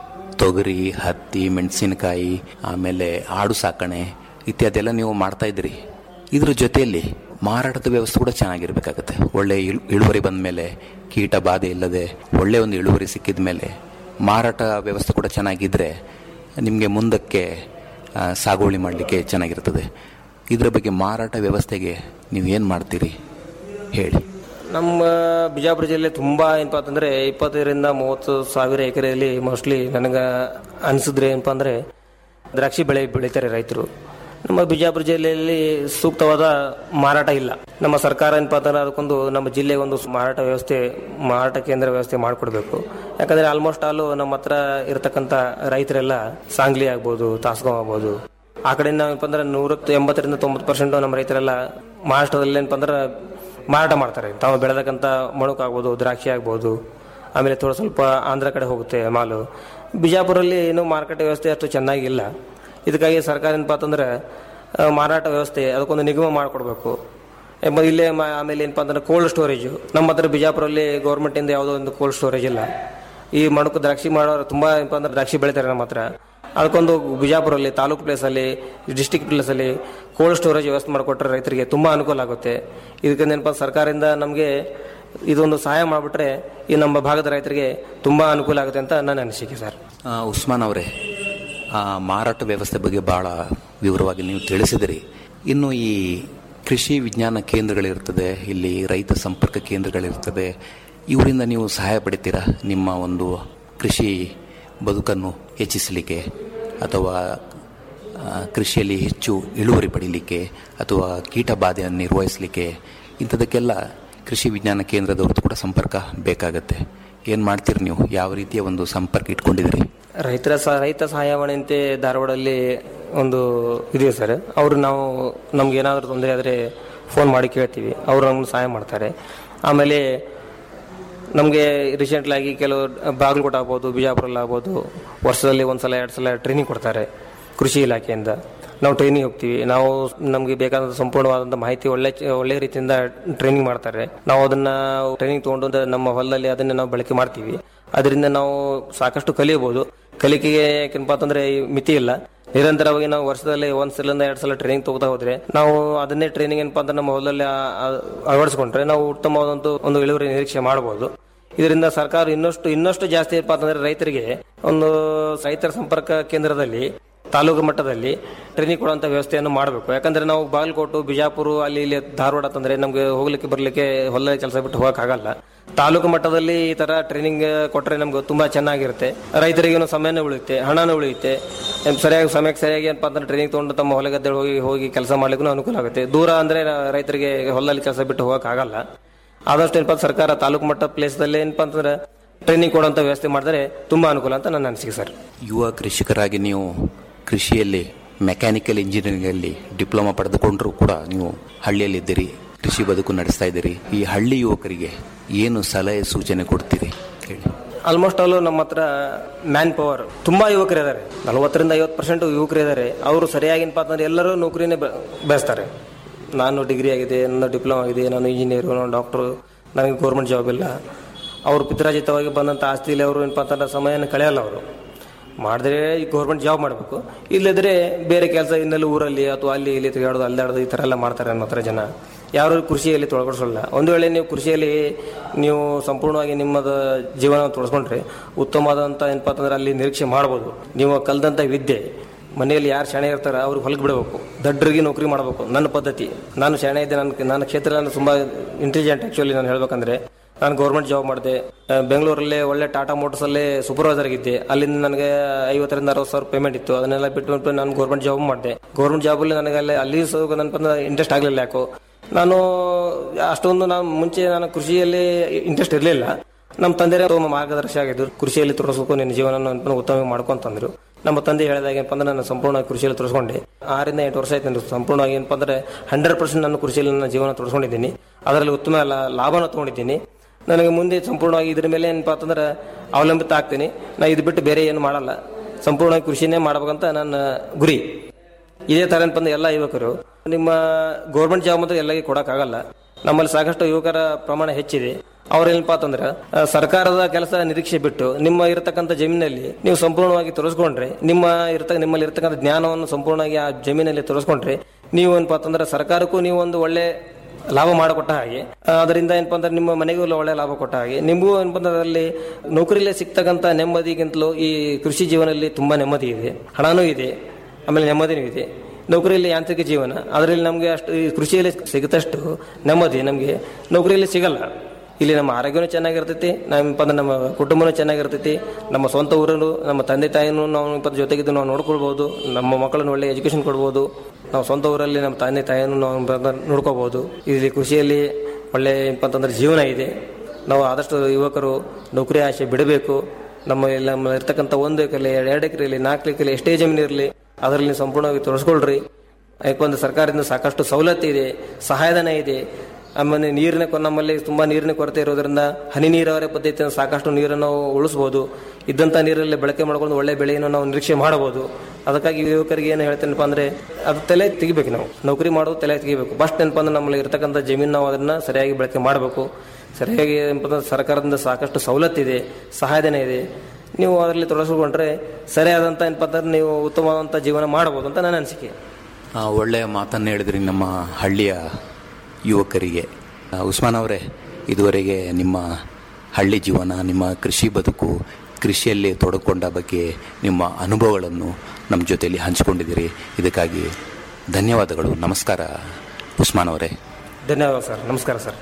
ತೊಗರಿ ಹತ್ತಿ ಮೆಣಸಿನಕಾಯಿ ಆಮೇಲೆ ಆಡು ಸಾಕಣೆ ಇತ್ಯಾದಿ ಎಲ್ಲ ನೀವು ಮಾಡ್ತಾ ಇದ್ರಿ ಇದ್ರ ಜೊತೆಯಲ್ಲಿ ಮಾರಾಟದ ವ್ಯವಸ್ಥೆ ಕೂಡ ಚೆನ್ನಾಗಿರ್ಬೇಕಾಗತ್ತೆ ಒಳ್ಳೆ ಇಳು- ಇಳುವರಿ ಬಂದ ಮೇಲೆ ಕೀಟ ಬಾಧೆ ಇಲ್ಲದೆ ಒಳ್ಳೆ ಒಂದು ಇಳುವರಿ ಸಿಕ್ಕಿದ ಮೇಲೆ ಮಾರಾಟ ವ್ಯವಸ್ಥೆ ಕೂಡ ಚೆನ್ನಾಗಿದ್ರೆ ನಿಮಗೆ ಮುಂದಕ್ಕೆ ಆ, ಸಾಗುವಳಿ ಮಾಡಲಿಕ್ಕೆ ಚೆನ್ನಾಗಿರ್ತದೆ ಇದರ ಬಗ್ಗೆ ಮಾರಾಟ ವ್ಯವಸ್ಥೆಗೆ ನೀವು ಏನು ಮಾಡ್ತೀರಿ ಹೇಳಿ ನಮ್ಮ ಬಿಜಾಪುರ ಜಿಲ್ಲೆ ತುಂಬಾ ಏನಪ್ಪಾ ಅಂತಂದ್ರೆ ಇಪ್ಪತ್ತೈದರಿಂದ ಮೂವತ್ತು ಸಾವಿರ ಎಕರೆಯಲ್ಲಿ ಮೋಸ್ಟ್ಲಿ ನನಗೆ ಅನಿಸಿದ್ರೆ ಏನಪ್ಪಾ ಅಂದ್ರೆ ದ್ರಾಕ್ಷಿ ಬೆಳೆ ಬೆಳೀತಾರೆ ರೈತರು ನಮ್ಮ ಬಿಜಾಪುರ ಜಿಲ್ಲೆಯಲ್ಲಿ ಸೂಕ್ತವಾದ ಮಾರಾಟ ಇಲ್ಲ ನಮ್ಮ ಸರ್ಕಾರ ಏನಪ್ಪಾ ಅಂತಂದ್ರೆ ಅದಕ್ಕೊಂದು ನಮ್ಮ ಜಿಲ್ಲೆಗೆ ಒಂದು ಮಾರಾಟ ವ್ಯವಸ್ಥೆ ಮಾರಾಟ ಕೇಂದ್ರ ವ್ಯವಸ್ಥೆ ಮಾಡಿಕೊಡ್ಬೇಕು ಯಾಕಂದ್ರೆ ಆಲ್ಮೋಸ್ಟ್ ಆಲು ನಮ್ಮ ಹತ್ರ ಇರತಕ್ಕಂತ ರೈತರೆಲ್ಲ ಸಾಂಗ್ಲಿ ಆಗ್ಬೋದು ತಾಸ್ಗಾಂವ್ ಆಗ್ಬೋದು ಆ ಕಡೆ ನಾವು ಏನಪ್ಪ ಅಂದ್ರೆ ನೂರಕ್ಕೆ ಎಂಬತ್ತರಿಂದ ತೊಂಬತ್ತು ಪರ್ಸೆಂಟ್ ನಮ್ಮ ರೈತರೆಲ್ಲ ಮಹಾರಾಷ್ಟ್ರದಲ್ಲಿ ಏನಪ್ಪ ಅಂದ್ರೆ ಮಾರಾಟ ಮಾಡ್ತಾರೆ ತಾವು ಬೆಳೆದಕ್ಕಂಥ ಮಣುಕ್ ಆಗ್ಬೋದು ದ್ರಾಕ್ಷಿ ಆಗ್ಬೋದು ಆಮೇಲೆ ಥೋड़ा ಸ್ವಲ್ಪ ಆಂಧ್ರ ಕಡೆ ಹೋಗುತ್ತೆ ಮಾಲು ಬಿಜಾಪುರಲ್ಲಿ ಇನ್ನೂ ಮಾರುಕಟ್ಟೆ ವ್ಯವಸ್ಥೆ ಅಷ್ಟು ಚೆನ್ನಾಗಿಲ್ಲ ಇದಕ್ಕಾಗಿ ಸರ್ಕಾರ ಏನಪ್ಪ ಅಂತಂದ್ರೆ ಆ, ಮಾರಾಟ ವ್ಯವಸ್ಥೆ ಅದಕ್ಕೊಂದು ನಿಗಮ ಮಾಡಿಕೊಡ್ಬೇಕು ಎಂಬ ಇಲ್ಲೇ ಮ- ಆಮೇಲೆ ಏನಪ್ಪ ಅಂತಂದ್ರೆ ಕೋಲ್ಡ್ ಸ್ಟೋರೇಜು ನಮ್ಮ ಹತ್ರ ಬಿಜಾಪುರಲ್ಲಿ ಗೌರ್ಮೆಂಟಿಂದ ಯಾವುದೋ ಒಂದು ಕೋಲ್ಡ್ ಸ್ಟೋರೇಜ್ ಇಲ್ಲ ಈ ಮಣಕು ದ್ರಾಕ್ಷಿ ಮಾಡೋರು ತುಂಬ ಏನಪ್ಪ ಅಂದ್ರೆ ದ್ರಾಕ್ಷಿ ಬೆಳಿತಾರೆ ನಮ್ಮ ಹತ್ರ ಅದಕ್ಕೊಂದು ಬಿಜಾಪುರಲ್ಲಿ ತಾಲೂಕು ಪ್ಲೇಸಲ್ಲಿ ಡಿಸ್ಟಿಕ್ ಪ್ಲೇಸಲ್ಲಿ ಕೋಲ್ಡ್ ಸ್ಟೋರೇಜ್ ವ್ಯವಸ್ಥೆ ಮಾಡಿಕೊಟ್ರೆ ರೈತರಿಗೆ ತುಂಬ ಅನುಕೂಲ ಆಗುತ್ತೆ ಇದಕ್ಕೆ ಏನಪ್ಪ ಸರ್ಕಾರದಿಂದ ನಮಗೆ ಇದೊಂದು ಸಹಾಯ ಮಾಡಿಬಿಟ್ರೆ ಈ ನಮ್ಮ ಭಾಗದ ರೈತರಿಗೆ ತುಂಬಾ ಅನುಕೂಲ ಆಗುತ್ತೆ ಅಂತ ನನ್ನ ಅನಿಸಿಕೆ ಸರ್ ಆ, ಉಸ್ಮಾನ್ ಅವರೇ ಆ ಮಾರಾಟ ವ್ಯವಸ್ಥೆ ಬಗ್ಗೆ ಬಹಳ ವಿವರವಾಗಿ ನೀವು ತಿಳಿಸಿದಿರಿ ಇನ್ನು ಈ ಕೃಷಿ ವಿಜ್ಞಾನ ಕೇಂದ್ರಗಳಿರ್ತದೆ ಇಲ್ಲಿ ರೈತ ಸಂಪರ್ಕ ಕೇಂದ್ರಗಳಿರ್ತದೆ ಇವರಿಂದ ನೀವು ಸಹಾಯ ಪಡಿತೀರಾ ನಿಮ್ಮ ಒಂದು ಕೃಷಿ ಬದುಕನ್ನು ಹೆಚ್ಚಿಸಲಿಕ್ಕೆ ಅಥವಾ ಆ, ಕೃಷಿಯಲ್ಲಿ ಹೆಚ್ಚು ಇಳುವರಿ ಪಡೀಲಿಕ್ಕೆ ಅಥವಾ ಕೀಟ ಬಾಧೆಯನ್ನು ನಿರ್ವಹಿಸಲಿಕ್ಕೆ ಇಂಥದಕ್ಕೆಲ್ಲ ಕೃಷಿ ವಿಜ್ಞಾನ ಕೇಂದ್ರದವ್ರದ್ದು ಕೂಡ ಸಂಪರ್ಕ ಬೇಕಾಗತ್ತೆ ಏನು ಮಾಡ್ತೀರಿ ನೀವು ಯಾವ ರೀತಿಯ ಒಂದು ಸಂಪರ್ಕ ಇಟ್ಕೊಂಡಿದ್ದೀರಿ ರೈತರ ಸ ರೈತ ಸಹಾಯವಾಣಿ ಅಂತೆ ಧಾರವಾಡಲ್ಲಿ ಒಂದು ಇದೆ ಸರ್ ಅವರು ನಾವು ನಮ್ಗೆ ಏನಾದರೂ ತೊಂದರೆ ಆದರೆ ಫೋನ್ ಮಾಡಿ ಕೇಳ್ತೀವಿ ಅವರು ನಮ್ಗೆ ಸಹಾಯ ಮಾಡ್ತಾರೆ ಆಮೇಲೆ ನಮಗೆ ರೀಸೆಂಟ್ಲಾಗಿ ಕೆಲವು ಬಾಗಲಕೋಟೆ ಆಗ್ಬೋದು ಬಿಜಾಪುರಲ್ಲಿ ಆಗ್ಬೋದು ವರ್ಷದಲ್ಲಿ ಒಂದು ಸಲ ಎರಡು ಸಲ ಟ್ರೈನಿಂಗ್ ಕೊಡ್ತಾರೆ ಕೃಷಿ ಇಲಾಖೆಯಿಂದ ನಾವು ಟ್ರೈನಿಂಗ್ ಹೋಗ್ತೀವಿ ನಾವು ನಮಗೆ ಬೇಕಾದ ಸಂಪೂರ್ಣವಾದಂಥ ಮಾಹಿತಿ ಒಳ್ಳೆ ಒಳ್ಳೆ ರೀತಿಯಿಂದ ಟ್ರೈನಿಂಗ್ ಮಾಡ್ತಾರೆ ನಾವು ಅದನ್ನ ಟ್ರೈನಿಂಗ್ ತಗೊಂಡು ನಮ್ಮ ಹೊಲದಲ್ಲಿ ಅದನ್ನ ನಾವು ಬಳಕೆ ಮಾಡ್ತೀವಿ ಅದರಿಂದ ನಾವು ಸಾಕಷ್ಟು ಕಲಿಯಬಹುದು ಕಲಿಕೆಗೆ ಯಾಕೆನಪ್ಪ ಅಂತಂದ್ರೆ ಈ ಮಿತಿ ಇಲ್ಲ ನಿರಂತರವಾಗಿ ನಾವು ವರ್ಷದಲ್ಲಿ ಒಂದ್ ಸಲದಿಂದ ಎರಡ್ ಸಲ ಟ್ರೈನಿಂಗ್ ತಗೋತಾ ಹೋದ್ರೆ ನಾವು ಅದನ್ನೇ ಟ್ರೈನಿಂಗ್ ಏನಪ್ಪಾ ಅಂದ್ರೆ ನಮ್ಮ ಹೊಲದಲ್ಲಿ ಆ- ಆ- ಅಳವಡಿಸ್ಕೊಂಡ್ರೆ ನಾವು ಉತ್ತಮವಾದಂತ ಒಂದು ಇಳುವರಿ ನಿರೀಕ್ಷೆ ಮಾಡಬಹುದು ಇದರಿಂದ ಸರ್ಕಾರ ಇನ್ನಷ್ಟು ಇನ್ನಷ್ಟು ಜಾಸ್ತಿ ಏನಪ್ಪಾ ಅಂತಂದ್ರೆ ರೈತರಿಗೆ ಒಂದು ರೈತರ ಸಂಪರ್ಕ ಕೇಂದ್ರದಲ್ಲಿ ತಾಲೂಕು ಮಟ್ಟದಲ್ಲಿ ಟ್ರೈನಿಂಗ್ ಕೊಡುವಂತ ವ್ಯವಸ್ಥೆಯನ್ನು ಮಾಡಬೇಕು ಯಾಕಂದ್ರೆ ನಾವು ಬಾಗಲಕೋಟು ಬಿಜಾಪುರ ಅಲ್ಲಿ ಇಲ್ಲಿ ಧಾರವಾಡ ಅಂತಂದ್ರೆ ನಮ್ಗೆ ಹೋಗ್ಲಿಕ್ಕೆ ಬರ್ಲಿಕ್ಕೆ ಹೊಲ ಕೆಲಸ ಬಿಟ್ಟು ಹೋಗಕ್ ಆಗಲ್ಲ ತಾಲೂಕು ಮಟ್ಟದಲ್ಲಿ ಈ ತರ ಟ್ರೈನಿಂಗ್ ಕೊಟ್ರೆ ನಮ್ಗೆ ತುಂಬಾ ಚೆನ್ನಾಗಿರುತ್ತೆ ರೈತರಿಗೆ ಸಮಯನೂ ಉಳಿಯುತ್ತೆ ಹಣನೂ ಉಳಿಯುತ್ತೆ ಏನ್ ಸರಿಯಾಗಿ ಸಮಯಕ್ಕೆ ಸರಿಯಾಗಿ ಏನಪ್ಪಾ ಅಂತಂದ್ರೆ ಟ್ರೈನಿಂಗ್ ತಗೊಂಡು ತಮ್ಮ ಹೊಲ ಗದ್ದೆ ಹೋಗಿ ಹೋಗಿ ಕೆಲಸ ಮಾಡ್ಲಿಕ್ಕೂ ಅನುಕೂಲ ಆಗುತ್ತೆ ದೂರ ಅಂದ್ರೆ ರೈತರಿಗೆ ಹೊಲದಲ್ಲಿ ಕೆಲಸ ಬಿಟ್ಟು ಹೋಗಕ್ ಆಗಲ್ಲ ಆದಷ್ಟು ಏನಪ್ಪಾ ಸರ್ಕಾರ ತಾಲೂಕು ಮಟ್ಟ ಪ್ಲೇಸ್ದಲ್ಲಿ ಏನಪ್ಪಾ ಅಂತಂದ್ರೆ ಟ್ರೈನಿಂಗ್ ಕೊಡುವಂತ ವ್ಯವಸ್ಥೆ ಮಾಡಿದ್ರೆ ತುಂಬಾ ಅನುಕೂಲ ಅಂತ ನನ್ನ ಅನಿಸಿಕೆ ಸರ್ ಯುವ ಕೃಷಿಕರಾಗಿ ನೀವು ಕೃಷಿಯಲ್ಲಿ ಮೆಕ್ಯಾನಿಕಲ್ ಇಂಜಿನಿಯರಿಂಗಲ್ಲಿ ಡಿಪ್ಲೊಮಾ ಪಡೆದುಕೊಂಡ್ರೂ ಕೂಡ ನೀವು ಹಳ್ಳಿಯಲ್ಲಿದ್ದೀರಿ ಕೃಷಿ ಬದುಕು ನಡೆಸ್ತಾ ಇದ್ದೀರಿ ಈ ಹಳ್ಳಿ ಯುವಕರಿಗೆ ಏನು ಸಲಹೆ ಸೂಚನೆ ಕೊಡ್ತೀರಿ ಹೇಳಿ ಆಲ್ಮೋಸ್ಟ್ ಆಲ್ ನಮ್ಮ ಹತ್ರ ಮ್ಯಾನ್ ಪವರ್ ತುಂಬಾ ಯುವಕರಿದ್ದಾರೆ ನಲವತ್ತರಿಂದ ಐವತ್ತು ಪರ್ಸೆಂಟ್ ಯುವಕರಿದ್ದಾರೆ ಅವರು ಸರಿಯಾಗಿ ಏನಪ್ಪಾ ಅಂತಂದ್ರೆ ಎಲ್ಲರೂ ನೌಕರಿನೇ ಬ- ಬಯಸ್ತಾರೆ ನಾನು ಡಿಗ್ರಿ ಆಗಿದೆ ನನ್ನ ಡಿಪ್ಲೊಮಾ ಆಗಿದೆ ನಾನು ಇಂಜಿನಿಯರ್ ನಾನು ಡಾಕ್ಟರ್ ನನಗೆ ಗೌರ್ಮೆಂಟ್ ಜಾಬ್ ಇಲ್ಲ ಅವರು ಪಿತ್ರಾಜಿತವಾಗಿ ಬಂದಂಥ ಆಸ್ತಿಯಲ್ಲಿ ಅವರು ಏನಪ್ಪಾ ಅಂತಂದ್ರೆ ಸಮಯನ ಕಳೆಯಲ್ಲ ಅವರು ಮಾಡಿದ್ರೆ ಈ ಗೌರ್ಮೆಂಟ್ ಜಾಬ್ ಮಾಡಬೇಕು ಇಲ್ಲದ್ರೆ ಬೇರೆ ಕೆಲಸ ಇನ್ನೆಲ್ಲ ಊರಲ್ಲಿ ಅಥವಾ ಅಲ್ಲಿ ಇಲ್ಲಿ ತಿರುಗಾಡೋದು ಅಲ್ದಾಡೋದು ಈ ಥರ ಎಲ್ಲ ಮಾಡ್ತಾರೆ ನಮ್ಮ ಹತ್ರ ಜನ ಯಾರು ಕೃಷಿಯಲ್ಲಿ ತೊಡಗಿಸಲ್ಲ ಒಂದು ವೇಳೆ ನೀವು ಕೃಷಿಯಲ್ಲಿ ನೀವು ಸಂಪೂರ್ಣವಾಗಿ ನಿಮ್ಮದ ಜೀವನ ತೊಡಸ್ಕೊಂಡ್ರೆ ಉತ್ತಮವಾದಂಥ ಏನಪ್ಪಾ ಅಂತಂದ್ರೆ ಅಲ್ಲಿ ನಿರೀಕ್ಷೆ ಮಾಡ್ಬೋದು ನೀವು ಕಲ್ದಂಥ ವಿದ್ಯೆ ಮನೆಯಲ್ಲಿ ಯಾರು ಶಾಣೆ ಇರ್ತಾರೆ ಅವ್ರಿಗೆ ಹೊಲಕ್ಕೆ ಬಿಡಬೇಕು ದಡ್ಡರಿಗೆ ನೌಕರಿ ಮಾಡಬೇಕು ನನ್ನ ಪದ್ಧತಿ ನಾನು ಶಾಣೆ ಇದ್ದೆ ನನ್ನ ನನ್ನ ಕ್ಷೇತ್ರ ನಾನು ತುಂಬ ಇಂಟೆಲಿಜೆಂಟ್ ಆ್ಯಕ್ಚುಲಿ ನಾನು ಹೇಳ್ಬೇಕಂದ್ರೆ ನಾನು ಗೌರ್ಮೆಂಟ್ ಜಾಬ್ ಮಾಡಿದೆ ಆ, ಬೆಂಗಳೂರಲ್ಲೇ ಒಳ್ಳೆ ಟಾಟಾ ಮೋಟರ್ಸಲ್ಲೇ ಸೂಪರ್ವೈಸರ್ ಆಗಿದ್ದೆ ಅಲ್ಲಿಂದ ನನಗೆ ಐವತ್ತರಿಂದ ಅರವತ್ತು ಸಾವಿರ ಪೇಮೆಂಟ್ ಇತ್ತು ಅದನ್ನೆಲ್ಲ ಬಿಟ್ಟು ಬಿಟ್ಟು ನಾನು ಗೌರ್ಮೆಂಟ್ ಜಾಬ್ ಮಾಡಿದೆ ಗೌರ್ಮೆಂಟ್ ಜಾಬಲ್ಲಿ ನನಗೆ ಅಲ್ಲಿ ಅಲ್ಲಿ ನನ್ನ ಇಂಟ್ರೆಸ್ಟ್ ಆಗಲಿಲ್ಲ ಯಾಕೋ ನಾನು ಅಷ್ಟೊಂದು ನಾನು ಮುಂಚೆ ನಾನು ಕೃಷಿಯಲ್ಲಿ ಇಂಟ್ರೆಸ್ಟ್ ಇರಲಿಲ್ಲ ನಮ್ಮ ತಂದೆಯವರು ಮಾರ್ಗದರ್ಶಿ ಆಗಿದ್ರು ಕೃಷಿಯಲ್ಲಿ ತೊಡಸ್ಬೇಕು ನಿನ್ನ ಜೀವನ ಉತ್ತಮ ಮಾಡ್ಕೊಂತಂದ್ರು ನಮ್ಮ ತಂದೆ ಹೇಳಿದಾಗ ಏನಪ್ಪ ಅಂದ್ರೆ ನಾನು ಸಂಪೂರ್ಣವಾಗಿ ಕೃಷಿಯಲ್ಲಿ ತೊಡಸ್ಕೊಂಡೆ ಆರಿಂದ ಎಂಟು ವರ್ಷ ಆಯ್ತು ನನಗೆ ಸಂಪೂರ್ಣವಾಗಿ ಏನಪ್ಪ ಅಂದ್ರೆ ಹಂಡ್ರೆಡ್ ಪರ್ಸೆಂಟ್ ನಾನು ಕೃಷಿಯಲ್ಲಿ ನನ್ನ ಜೀವನ ತೊಡಸ್ಕೊಂಡಿದ್ದೀನಿ ಅದರಲ್ಲಿ ಉತ್ತಮ ಲಾ- ಲಾಭನ ತಗೊಂಡಿದ್ದೀನಿ ನನಗೆ ಮುಂದೆ ಸಂಪೂರ್ಣವಾಗಿ ಇದ್ರ ಮೇಲೆ ಏನಪ್ಪ ಅಂತಂದ್ರೆ ಅವಲಂಬಿತ ಆಗ್ತೀನಿ ನಾ ಇದು ಬಿಟ್ಟು ಬೇರೆ ಏನು ಮಾಡಲ್ಲ ಸಂಪೂರ್ಣವಾಗಿ ಕೃಷಿನೇ ಮಾಡ್ಬೇಕಂತ ನನ್ನ ಗುರಿ ಇದೇ ತರ ಏನಪ್ಪ ಅಂದ್ರೆ ಎಲ್ಲ ಯುವಕರು ನಿಮ್ಮ ಗೌರ್ಮೆಂಟ್ ಜಾಬ್ ಮಾತ್ರ ಎಲ್ಲರಿಗೆ ಕೊಡಕ್ಕಾಗಲ್ಲ ನಮ್ಮಲ್ಲಿ ಸಾಕಷ್ಟು ಯುವಕರ ಪ್ರಮಾಣ ಹೆಚ್ಚಿದೆ ಅವ್ರೇನಪ್ಪ ಅಂತಂದ್ರೆ ಆ, ಸರ್ಕಾರದ ಕೆಲಸ ನಿರೀಕ್ಷೆ ಬಿಟ್ಟು ನಿಮ್ಮ ಇರತಕ್ಕಂಥ ಜಮೀನಲ್ಲಿ ನೀವು ಸಂಪೂರ್ಣವಾಗಿ ತೊಡಸ್ಕೊಂಡ್ರೆ ನಿಮ್ಮ ಇರತ ನಿಮ್ಮಲ್ಲಿ ಇರತಕ್ಕಂಥ ಜ್ಞಾನವನ್ನು ಸಂಪೂರ್ಣವಾಗಿ ಆ ಜಮೀನಲ್ಲಿ ತೊಡಸ್ಕೊಂಡ್ರೆ ನೀವು ಏನಪ್ಪ ಅಂತಂದ್ರೆ ಸರ್ಕಾರಕ್ಕೂ ನೀವು ಒಂದು ಒಳ್ಳೆ ಲಾಭ ಮಾಡಿಕೊಟ್ಟ ಹಾಗೆ ಆ, ಅದರಿಂದ ಏನಪ್ಪ ಅಂದ್ರೆ ನಿಮ್ಮ ಮನೆಗೂ ಒಳ್ಳೆ ಲಾಭ ಕೊಟ್ಟ ಹಾಗೆ ನಿಮಗೂ ಏನಪ್ಪ ಅಂದ್ರೆ ಅದರಲ್ಲಿ ನೌಕರಿಯಲ್ಲಿ ಸಿಗ್ತಕ್ಕಂಥ ನೆಮ್ಮದಿಗಿಂತಲೂ ಈ ಕೃಷಿ ಜೀವನದಲ್ಲಿ ತುಂಬಾ ನೆಮ್ಮದಿ ಇದೆ ಹಣನೂ ಇದೆ ಆಮೇಲೆ ನೆಮ್ಮದಿನೂ ಇದೆ ನೌಕರಿಯಲ್ಲಿ ಯಾಂತ್ರಿಕ ಜೀವನ ಅದರಲ್ಲಿ ನಮಗೆ ಅಷ್ಟು ಈ ಕೃಷಿಯಲ್ಲಿ ಸಿಗತಷ್ಟು ನೆಮ್ಮದಿ ನಮಗೆ ನೌಕರಿಯಲ್ಲಿ ಸಿಗಲ್ಲ ಇಲ್ಲಿ ನಮ್ಮ ಆರೋಗ್ಯನೂ ಚೆನ್ನಾಗಿರ್ತೈತಿ ನಮ್ಮ ನಮ್ಮ ಕುಟುಂಬನೂ ಚೆನ್ನಾಗಿರ್ತೈತಿ ನಮ್ಮ ಸ್ವಂತ ಊರನ್ನು ನಮ್ಮ ತಂದೆ ತಾಯಿನೂ ನಾವು ಇಪ್ಪತ್ತು ಜೊತೆಗಿದ್ದು ನಾವು ನೋಡ್ಕೊಳ್ಬೋದು ನಮ್ಮ ಮಕ್ಕಳನ್ನು ಒಳ್ಳೆ ಎಜುಕೇಶನ್ ಕೊಡ್ಬೋದು ನಾವು ಸ್ವಂತ ಊರಲ್ಲಿ ನಮ್ಮ ತಂದೆ ತಾಯಿಯನ್ನು ನಾವು ಬ- ನೋಡ್ಕೋಬಹುದು ಇಲ್ಲಿ ಕೃಷಿಯಲ್ಲಿ ಒಳ್ಳೆ ಏನಪ್ಪ ಅಂತಂದ್ರೆ ಜೀವನ ಇದೆ ನಾವು ಆದಷ್ಟು ಯುವಕರು ನೌಕರಿ ಆಸೆ ಬಿಡಬೇಕು ನಮ್ಮ ಎಲ್ಲ ನಮ್ಮ ಇರ್ತಕ್ಕಂಥ ಒಂದು ಎಕರೆ ಎರಡು ಎಕರೆ ಇರಲಿ ನಾಲ್ಕು ಎಕರೆ ಎಷ್ಟೇ ಜಮೀನು ಇರಲಿ ಅದರಲ್ಲಿ ಸಂಪೂರ್ಣವಾಗಿ ತೊಡಸ್ಕೊಳ್ರಿ ಯಾಕಂದ್ರೆ ಸರ್ಕಾರದಿಂದ ಸಾಕಷ್ಟು ಸವಲತ್ತು ಇದೆ ಸಹಾಯಧನ ಇದೆ ಆಮೇಲೆ ನೀರಿನ ಕೊ- ನಮ್ಮಲ್ಲಿ ತುಂಬಾ ನೀರಿನ ಕೊರತೆ ಇರೋದ್ರಿಂದ ಹನಿ ನೀರಾವರಿ ಪದ್ಧತಿಯಿಂದ ಸಾಕಷ್ಟು ನೀರನ್ನು ನಾವು ಉಳಿಸ್ಬೋದು ಇದ್ದಂಥ ನೀರಲ್ಲಿ ಬಳಕೆ ಮಾಡ್ಕೊಂಡು ಒಳ್ಳೆ ಬೆಳೆಯನ್ನು ನಾವು ನಿರೀಕ್ಷೆ ಮಾಡಬಹುದು ಅದಕ್ಕಾಗಿ ಯುವಕರಿಗೆ ಏನು ಹೇಳ್ತೇನಪ್ಪ ಅಂದ್ರೆ ಅದು ತಲೆ ತೆಗಿಬೇಕು ನಾವು ನೌಕರಿ ಮಾಡೋದು ತಲೆ ತೆಗಿಬೇಕು ಫಸ್ಟ್ ಏನಪ್ಪ ಅಂದ್ರೆ ನಮ್ಮಲ್ಲಿ ಇರ್ತಕ್ಕಂಥ ಜಮೀನು ನಾವು ಅದನ್ನ ಸರಿಯಾಗಿ ಬಳಕೆ ಮಾಡಬೇಕು ಸರಿಯಾಗಿ ಏನಪ್ಪ ಅಂದ್ರೆ ಸರ್ಕಾರದಿಂದ ಸಾಕಷ್ಟು ಸವಲತ್ತಿದೆ ಸಹಾಯಧನ ಇದೆ ನೀವು ಅದರಲ್ಲಿ ತೊಡಗಿಸ್ಕೊಂಡ್ರೆ ಸರಿಯಾದಂಥ ಏನಪ್ಪ ಅಂತಂದ್ರೆ ನೀವು ಉತ್ತಮವಾದಂಥ ಜೀವನ ಮಾಡಬಹುದು ಅಂತ ನನ್ನ ಅನಿಸಿಕೆ ಆ, ಒಳ್ಳೆಯ ಮಾತನ್ನು ಹೇಳಿದ್ರಿ ನಮ್ಮ ಹಳ್ಳಿಯ ಯುವಕರಿಗೆ ಆ, ಉಸ್ಮಾನ್ ಅವರೇ ಇದುವರೆಗೆ ನಿಮ್ಮ ಹಳ್ಳಿ ಜೀವನ ನಿಮ್ಮ ಕೃಷಿ ಬದುಕು ಕೃಷಿಯಲ್ಲಿ ತೊಡಕೊಂಡ ಬಗ್ಗೆ ನಿಮ್ಮ ಅನುಭವಗಳನ್ನು ನಮ್ಮ ಜೊತೆಯಲ್ಲಿ ಹಂಚಿಕೊಂಡಿದ್ದೀರಿ ಇದಕ್ಕಾಗಿ ಧನ್ಯವಾದಗಳು ನಮಸ್ಕಾರ ಉಸ್ಮಾನ್ ಅವರೇ ಧನ್ಯವಾದ ಸರ್ ನಮಸ್ಕಾರ ಸರ್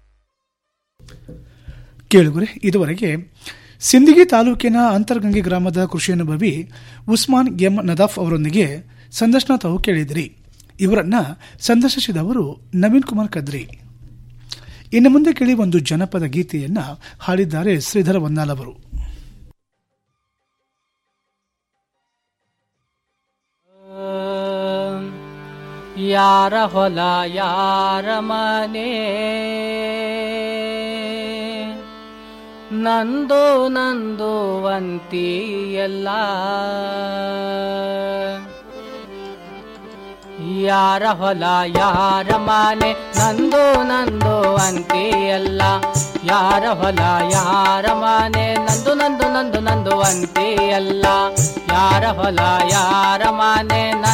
ಕೇಳುಗರೆ ಇದುವರೆಗೆ ಸಿಂದಗಿ ತಾಲೂಕಿನ ಅಂತರ್ಗಂಗೆ ಗ್ರಾಮದ ಕೃಷಿ ಅನುಭವಿ ಉಸ್ಮಾನ್ ಎಂ ನದಾಫ್ ಅವರೊಂದಿಗೆ ಸಂದರ್ಶನ ತಾವು ಕೇಳಿದಿರಿ ಇವರನ್ನ ಸಂದರ್ಶಿಸಿದವರು ನವೀನ್ ಕುಮಾರ್ ಕದ್ರಿ ಇನ್ನು ಮುಂದೆ ಕೇಳಿ ಒಂದು ಜನಪದ ಗೀತೆಯನ್ನ ಹಾಡಿದ್ದಾರೆ ಶ್ರೀಧರ ವನ್ನಾಲ್ ಅವರು ಯಾರ ಹೊಲ ಯಾರ ಮನೆ ನಂದು ನಂದು ಅಂತಿ ಎಲ್ಲ ಯಾರ ಹೊಲ ಯಾರ ಮನೆ ನಂದು ನಂದು ಅಂತಿ ಎಲ್ಲ ಯಾರ ಹೊಲ ಯಾರ ಮನೆ ನಂದು ನಂದು ನಂದು ನಂದು ಅಂತಿ ಎಲ್ಲ ಯಾರ ಹೊಲ ಯಾರ ಮನೆ